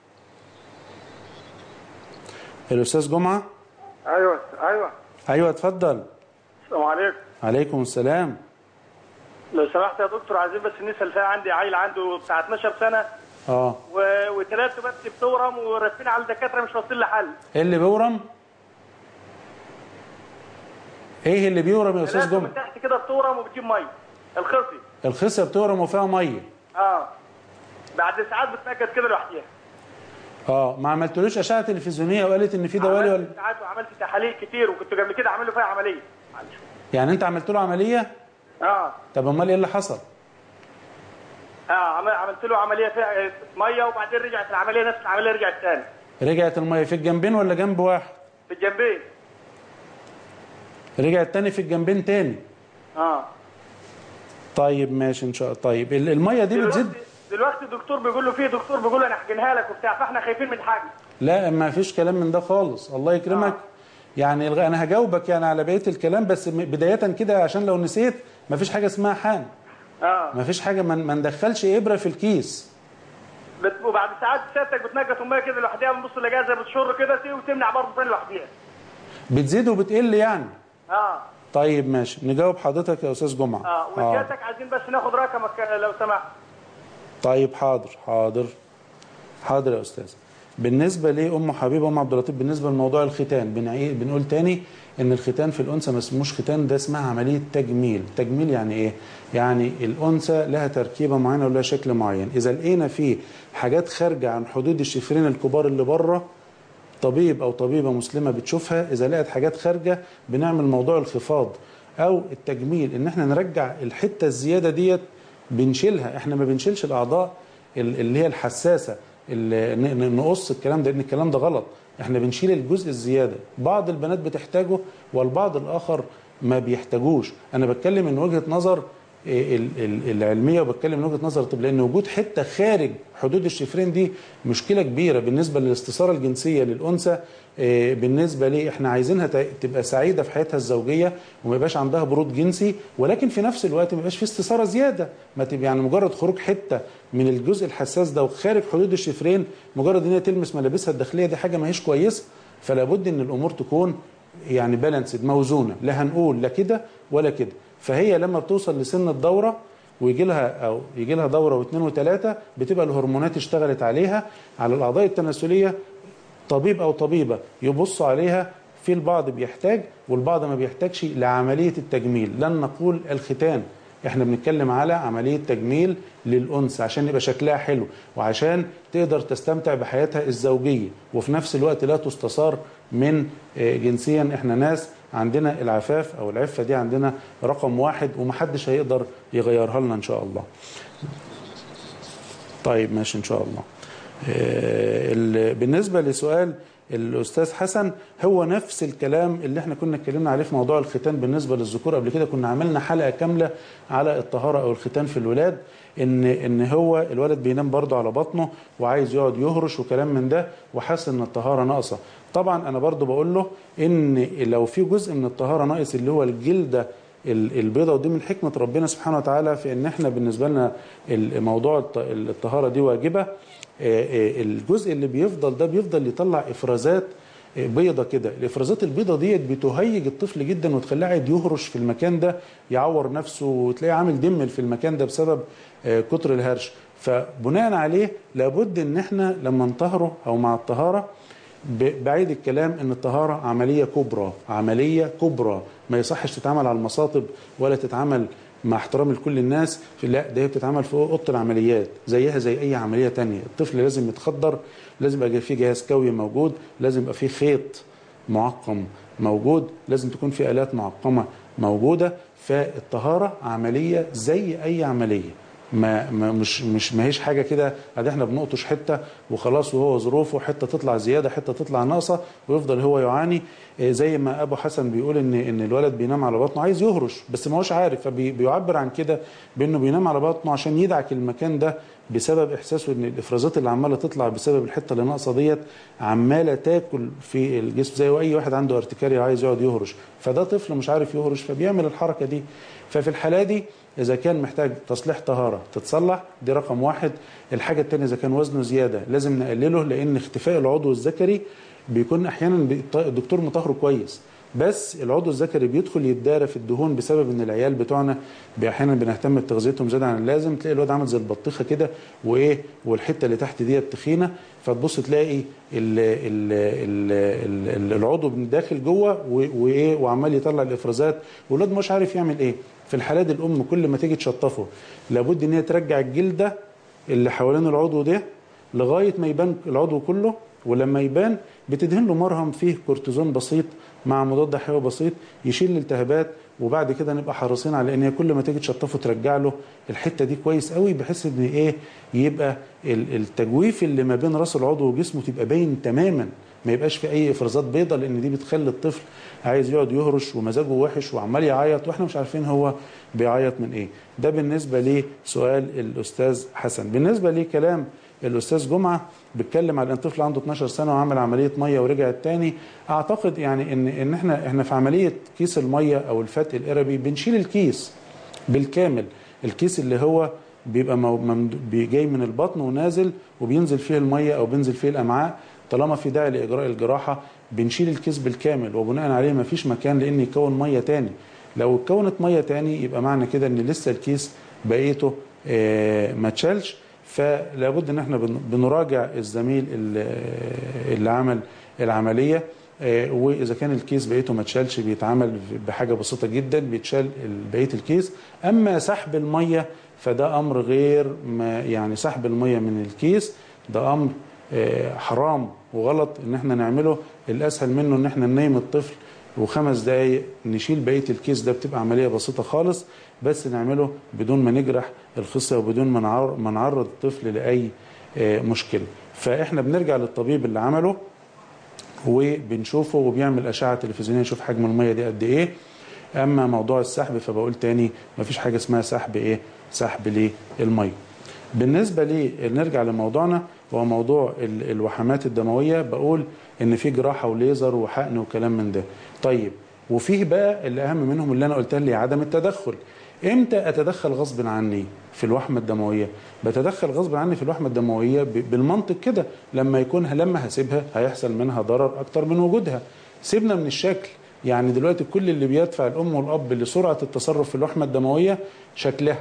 الاستاذ جمعه ايوه ايوه ايوه اتفضل السلام عليكم عليكم السلام لو سمحت يا دكتور عايزين بس نسال فيها عندي عيل عنده بتاع 12 سنه اه و... وثلاثه بس بتورم ورافين على الدكاتره مش واصلين لحل ايه اللي بيورم ايه اللي بيورم يا استاذ ثلاثه جمعه من تحت كده بتورم وبتجيب ميه الخصي الخصيه بتورم وفيها ميه اه بعد ساعات بتنكد كده لوحديها اه ما عملتلوش اشعه تلفزيونيه وقالت ان في دوالي ولا عملت ساعات وعملت تحاليل كتير وكنت قبل كده عامل له فيها عمليه يعني انت عملت له عمليه اه طب امال ايه اللي حصل اه عم- عملت له عمليه فيها ميه وبعدين رجعت العمليه نفس العمليه رجعت تاني رجعت الميه في الجنبين ولا جنب واحد في الجنبين رجعت تاني في الجنبين تاني اه طيب ماشي ان شاء الله طيب ال- الميه دي بتزيد دلوقتي دلوقتي الدكتور بيقول له في دكتور بيقول له انا هحقنها لك وبتاع فاحنا خايفين من حاجه لا ما فيش كلام من ده خالص الله يكرمك يعني الغ- انا هجاوبك يعني على بقيه الكلام بس م- بدايه كده عشان لو نسيت ما فيش حاجه اسمها حان اه ما فيش حاجه ما ما ندخلش ابره في الكيس بت- وبعد ساعات سيادتك بتنقط الميه كده لوحدها بنبص نلاقيها زي بتشر كده تي- وتمنع برضه تاني لوحدها بتزيد وبتقل يعني اه طيب ماشي نجاوب حضرتك يا استاذ جمعه اه وسيادتك عايزين بس ناخد رقمك لو سمحت طيب حاضر حاضر حاضر يا استاذ بالنسبه لام حبيبه ام عبد اللطيف بالنسبه لموضوع الختان بنعي- بنقول تاني ان الختان في الانثى ما اسموش ختان ده اسمها عمليه تجميل تجميل يعني ايه يعني الانثى لها تركيبه معينه ولها شكل معين اذا لقينا فيه حاجات خارجه عن حدود الشفرين الكبار اللي بره طبيب او طبيبه مسلمه بتشوفها اذا لقت حاجات خارجه بنعمل موضوع الخفاض او التجميل ان احنا نرجع الحته الزياده ديت بنشيلها احنا ما بنشيلش الاعضاء ال- اللي هي الحساسه اللي ن- ن- نقص الكلام ده لان الكلام ده غلط احنا بنشيل الجزء الزياده بعض البنات بتحتاجه والبعض الاخر ما بيحتاجوش انا بتكلم من وجهه نظر ال- ال- العلميه وبتكلم من وجهه نظر الطب لان وجود حته خارج حدود الشفرين دي مشكله كبيره بالنسبه للاستثاره الجنسيه للانثى آه، بالنسبه لي احنا عايزينها ت- تبقى سعيده في حياتها الزوجيه وما يبقاش عندها برود جنسي ولكن في نفس الوقت ما يبقاش في استثاره زياده ما تبقى يعني مجرد خروج حته من الجزء الحساس ده وخارج حدود الشفرين مجرد ان هي تلمس ملابسها الداخليه دي حاجه ما هيش كويسه فلا بد ان الامور تكون يعني بالانسد موزونه لا هنقول لا كده ولا كده فهي لما بتوصل لسن الدوره ويجي لها او يجي لها دوره واثنين وثلاثه بتبقى الهرمونات اشتغلت عليها على الاعضاء التناسليه طبيب او طبيبه يبصوا عليها في البعض بيحتاج والبعض ما بيحتاجش لعمليه التجميل لن نقول الختان احنا بنتكلم على عمليه تجميل للانثى عشان يبقى شكلها حلو وعشان تقدر تستمتع بحياتها الزوجيه وفي نفس الوقت لا تستثار من آه، جنسيا احنا ناس عندنا العفاف او العفه دي عندنا رقم واحد ومحدش هيقدر يغيرها لنا ان شاء الله. طيب ماشي ان شاء الله. آه، ال- بالنسبه لسؤال الاستاذ حسن هو نفس الكلام اللي احنا كنا اتكلمنا عليه في موضوع الختان بالنسبه للذكور قبل كده كنا عملنا حلقه كامله على الطهاره او الختان في الولاد ان ان هو الولد بينام برضه على بطنه وعايز يقعد يهرش وكلام من ده وحاسس ان الطهاره ناقصه طبعا انا برضه بقول له ان لو في جزء من الطهاره ناقص اللي هو الجلده ال- البيضة ودي من حكمة ربنا سبحانه وتعالى في ان احنا بالنسبة لنا الموضوع الط- الطهارة دي واجبة آه، آه، الجزء اللي بيفضل ده بيفضل يطلع افرازات آه، بيضة كده الافرازات البيضة ديت بتهيج الطفل جدا وتخليه قاعد يهرش في المكان ده يعور نفسه وتلاقيه عامل دم في المكان ده بسبب آه، كتر الهرش فبناء عليه لابد ان احنا لما نطهره او مع الطهاره ب- بعيد الكلام ان الطهاره عمليه كبرى عمليه كبرى ما يصحش تتعمل على المصاطب ولا تتعمل مع احترام لكل الناس في لا ده هي بتتعمل في اوضه العمليات زيها زي اي عمليه تانية الطفل لازم يتخدر لازم يبقى فيه جهاز كوي موجود لازم يبقى فيه خيط معقم موجود لازم تكون في الات معقمه موجوده فالطهاره عمليه زي اي عمليه ما, ما مش مش ما هيش حاجه كده ادي احنا بنقطش حته وخلاص وهو ظروفه حته تطلع زياده حته تطلع ناقصه ويفضل هو يعاني إيه زي ما ابو حسن بيقول ان ان الولد بينام على بطنه عايز يهرش بس ما هوش عارف فبيعبر عن كده بانه بينام على بطنه عشان يدعك المكان ده بسبب احساسه ان الافرازات اللي عماله تطلع بسبب الحته اللي ناقصه ديت عماله تاكل في الجسم زي اي واحد عنده ارتكاريا عايز يقعد يهرش فده طفل مش عارف يهرش فبيعمل الحركه دي ففي الحاله دي اذا كان محتاج تصليح طهاره تتصلح دي رقم واحد الحاجه الثانيه اذا كان وزنه زياده لازم نقلله لان اختفاء العضو الذكري بيكون احيانا بي- الدكتور مطهره كويس بس العضو الذكري بيدخل يتدارى في الدهون بسبب ان العيال بتوعنا بي- احيانا بنهتم بتغذيتهم زياده عن اللازم تلاقي الواد عامل زي البطيخه كده وايه والحته اللي تحت ديت تخينه فتبص تلاقي ال ال ال ال العضو من داخل جوه و- وايه وعمال يطلع الافرازات والواد مش عارف يعمل ايه في الحالة دي الام كل ما تيجي تشطفه لابد ان هي ترجع الجلده اللي حوالين العضو ده لغايه ما يبان العضو كله ولما يبان بتدهن له مرهم فيه كورتيزون بسيط مع مضاد حيوي بسيط يشيل الالتهابات وبعد كده نبقى حريصين على ان هي كل ما تيجي تشطفه ترجع له الحته دي كويس قوي بحيث ان ايه يبقى ال- التجويف اللي ما بين راس العضو وجسمه تبقى باين تماما ما يبقاش في اي افرازات بيضاء لان دي بتخلي الطفل عايز يقعد يهرش ومزاجه وحش وعمال يعيط واحنا مش عارفين هو بيعيط من ايه ده بالنسبه لسؤال الاستاذ حسن بالنسبه لكلام الاستاذ جمعه بيتكلم على ان طفل عنده 12 سنه وعمل عمليه ميه ورجع التاني اعتقد يعني ان ان احنا احنا في عمليه كيس الميه او الفتق القربي بنشيل الكيس بالكامل الكيس اللي هو بيبقى مو- ممد- بي- جاي من البطن ونازل وبينزل فيه الميه او بينزل فيه الامعاء طالما في داعي لاجراء الجراحه بنشيل الكيس بالكامل وبناء عليه ما فيش مكان لان يكون ميه تاني لو اتكونت ميه تاني يبقى معنى كده ان لسه الكيس بقيته آه، ما اتشالش فلا بد ان احنا بن- بنراجع الزميل اللي اللي عمل العمليه آه، واذا كان الكيس بقيته ما اتشالش بيتعمل بحاجه بسيطه جدا بيتشال ال- بقيه الكيس اما سحب الميه فده امر غير ما يعني سحب الميه من الكيس ده امر آه، حرام وغلط ان احنا نعمله الاسهل منه ان احنا ننيم الطفل وخمس دقايق نشيل بقيه الكيس ده بتبقى عمليه بسيطه خالص بس نعمله بدون ما نجرح الخصيه وبدون ما نعر- ما نعرض الطفل لاي آه، مشكله فاحنا بنرجع للطبيب اللي عمله وبنشوفه وبيعمل اشعه تلفزيونيه يشوف حجم الميه دي قد ايه اما موضوع السحب فبقول تاني مفيش حاجه اسمها سحب ايه سحب للميه بالنسبه لي نرجع لموضوعنا وهو موضوع ال- الوحمات الدمويه بقول ان في جراحه وليزر وحقن وكلام من ده طيب وفيه بقى اللي اهم منهم اللي انا قلتها لي عدم التدخل امتى اتدخل غصب عني في الوحمه الدمويه بتدخل غصب عني في الوحمه الدمويه ب- بالمنطق كده لما يكون لما هسيبها هيحصل منها ضرر اكتر من وجودها سيبنا من الشكل يعني دلوقتي كل اللي بيدفع الام والاب لسرعه التصرف في الوحمه الدمويه شكلها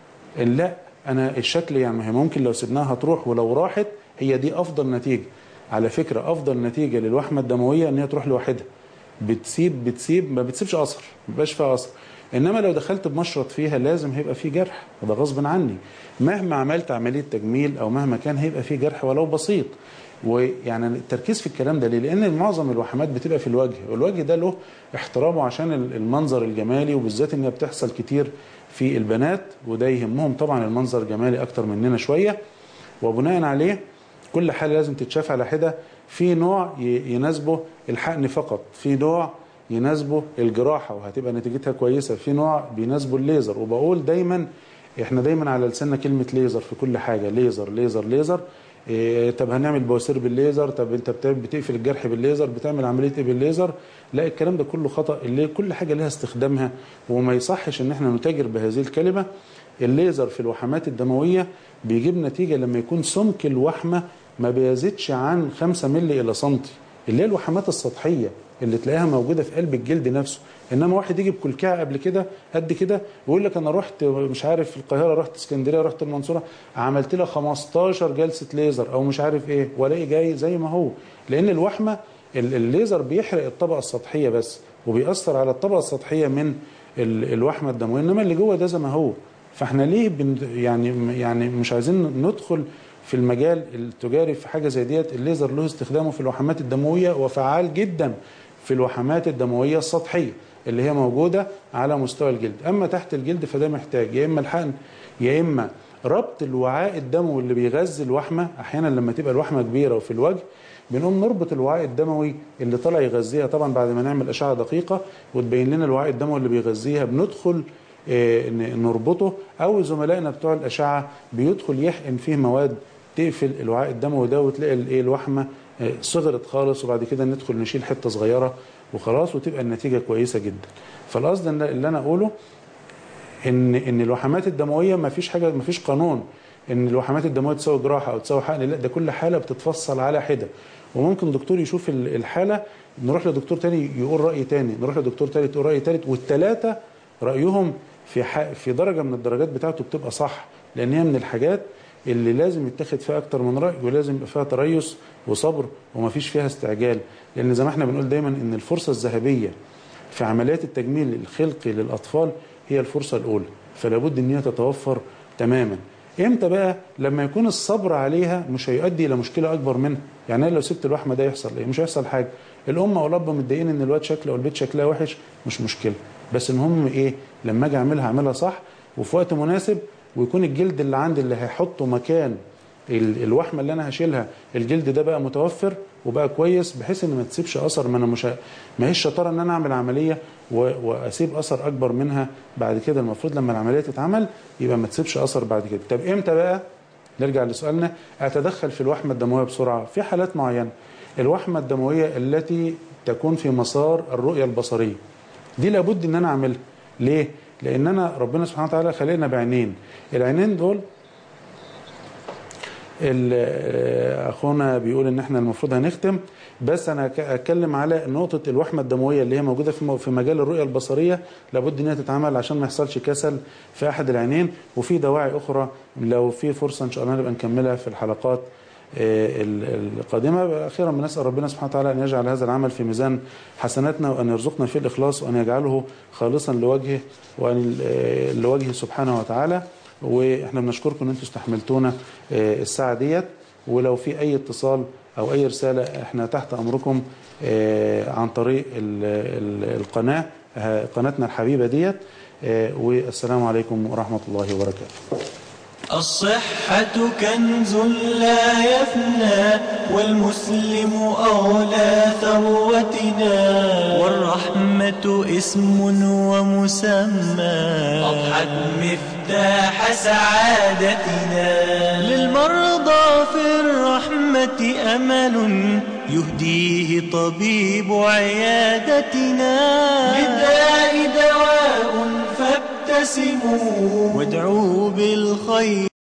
لا انا الشكل يعني ما هي ممكن لو سيبناها هتروح ولو راحت هي دي افضل نتيجه على فكره افضل نتيجه للوحمه الدمويه ان هي تروح لوحدها بتسيب بتسيب ما بتسيبش اثر ما بيبقاش فيها اثر انما لو دخلت بمشرط فيها لازم هيبقى في جرح وده غصب عني مهما عملت عمليه تجميل او مهما كان هيبقى في جرح ولو بسيط ويعني التركيز في الكلام ده ليه؟ لان معظم الوحمات بتبقى في الوجه، والوجه ده له احترامه عشان المنظر الجمالي وبالذات انها بتحصل كتير في البنات وده يهمهم طبعا المنظر الجمالي اكتر مننا شويه وبناء عليه كل حاله لازم تتشاف على حده في نوع ي- يناسبه الحقن فقط في نوع يناسبه الجراحه وهتبقى نتيجتها كويسه في نوع بيناسبه الليزر وبقول دايما احنا دايما على لساننا كلمه ليزر في كل حاجه ليزر ليزر ليزر إيه طب هنعمل بواسير بالليزر طب انت بت- بتقفل الجرح بالليزر بتعمل عمليه ايه بالليزر لا الكلام ده كله خطا اللي كل حاجه لها استخدامها وما يصحش ان احنا نتاجر بهذه الكلمه الليزر في الوحمات الدمويه بيجيب نتيجه لما يكون سمك الوحمه ما بيزيدش عن 5 مللي الى سنتي اللي هي الوحمات السطحيه اللي تلاقيها موجوده في قلب الجلد نفسه انما واحد يجي بكلكعه قبل كده قد كده ويقول لك انا رحت مش عارف في القاهره رحت اسكندريه رحت المنصوره عملت لها 15 جلسه ليزر او مش عارف ايه والاقي جاي زي ما هو لان الوحمه ال- الليزر بيحرق الطبقه السطحيه بس وبيأثر على الطبقه السطحيه من ال- الوحمه الدمويه انما اللي جوه ده زي ما هو فاحنا ليه بن يعني يعني مش عايزين ندخل في المجال التجاري في حاجه زي ديت الليزر له استخدامه في الوحمات الدمويه وفعال جدا في الوحمات الدمويه السطحيه اللي هي موجوده على مستوى الجلد اما تحت الجلد فده محتاج يا اما الحقن يا اما ربط الوعاء الدموي اللي بيغذي الوحمه احيانا لما تبقى الوحمه كبيره وفي الوجه بنقوم نربط الوعاء الدموي اللي طالع يغذيها طبعا بعد ما نعمل اشعه دقيقه وتبين لنا الوعاء الدموي اللي بيغذيها بندخل آه، ن- نربطه او زملائنا بتوع الاشعه بيدخل يحقن فيه مواد تقفل الوعاء الدموي ده وتلاقي الايه الوحمه آه، صغرت خالص وبعد كده ندخل نشيل حته صغيره وخلاص وتبقى النتيجه كويسه جدا فالقصد إن- اللي انا اقوله ان ان الوحمات الدمويه ما فيش حاجه ما فيش قانون ان الوحمات الدمويه تساوي جراحه او تساوي حقن لا ده كل حاله بتتفصل على حده وممكن دكتور يشوف ال- الحاله نروح لدكتور تاني يقول راي تاني نروح لدكتور تالت يقول راي تالت والثلاثه رايهم في ح- في درجه من الدرجات بتاعته بتبقى صح لان هي من الحاجات اللي لازم يتخذ فيها اكتر من راي ولازم يبقى فيها تريث وصبر ومفيش فيها استعجال لان زي ما احنا بنقول دايما ان الفرصه الذهبيه في عمليات التجميل الخلقي للاطفال هي الفرصه الاولى فلا بد ان هي تتوفر تماما امتى بقى لما يكون الصبر عليها مش هيؤدي الى مشكله اكبر منها يعني أنا لو سبت الوحمه ده يحصل ايه مش هيحصل حاجه الام او الاب متضايقين ان الواد شكله او البيت شكلها وحش مش مشكله بس المهم ايه لما اجي اعملها اعملها صح وفي وقت مناسب ويكون الجلد اللي عندي اللي هيحطه مكان ال- الوحمه اللي انا هشيلها الجلد ده بقى متوفر وبقى كويس بحيث ان ما تسيبش اثر ما انا مش ه- ما هيش شطاره ان انا اعمل عمليه و- واسيب اثر اكبر منها بعد كده المفروض لما العمليه تتعمل يبقى ما تسيبش اثر بعد كده طب امتى بقى نرجع لسؤالنا اتدخل في الوحمه الدمويه بسرعه في حالات معينه الوحمه الدمويه التي تكون في مسار الرؤيه البصريه دي لابد ان انا اعملها ليه لان انا ربنا سبحانه وتعالى خلقنا بعينين العينين دول ال- اخونا بيقول ان احنا المفروض هنختم بس انا هك- هتكلم على نقطه الوحمه الدمويه اللي هي موجوده في م- في مجال الرؤيه البصريه لابد ان هي تتعمل عشان ما يحصلش كسل في احد العينين وفي دواعي اخرى لو في فرصه ان شاء الله نبقى نكملها في الحلقات آه، ال- القادمه اخيرا بنسال ربنا سبحانه وتعالى ان يجعل هذا العمل في ميزان حسناتنا وان يرزقنا فيه الاخلاص وان يجعله خالصا لوجهه وان آه، لوجهه سبحانه وتعالى واحنا بنشكركم ان انتم استحملتونا آه، الساعه ديت ولو في اي اتصال او اي رساله احنا تحت امركم آه، عن طريق ال- ال- القناه آه، قناتنا الحبيبه ديت آه، والسلام عليكم ورحمه الله وبركاته الصحة كنز لا يفنى والمسلم أولى ثروتنا والرحمة اسم ومسمى أضحت مفتاح سعادتنا للمرضى في الرحمة أمل يهديه طبيب عيادتنا للداء دواء فابتسموا وادعوا بالخير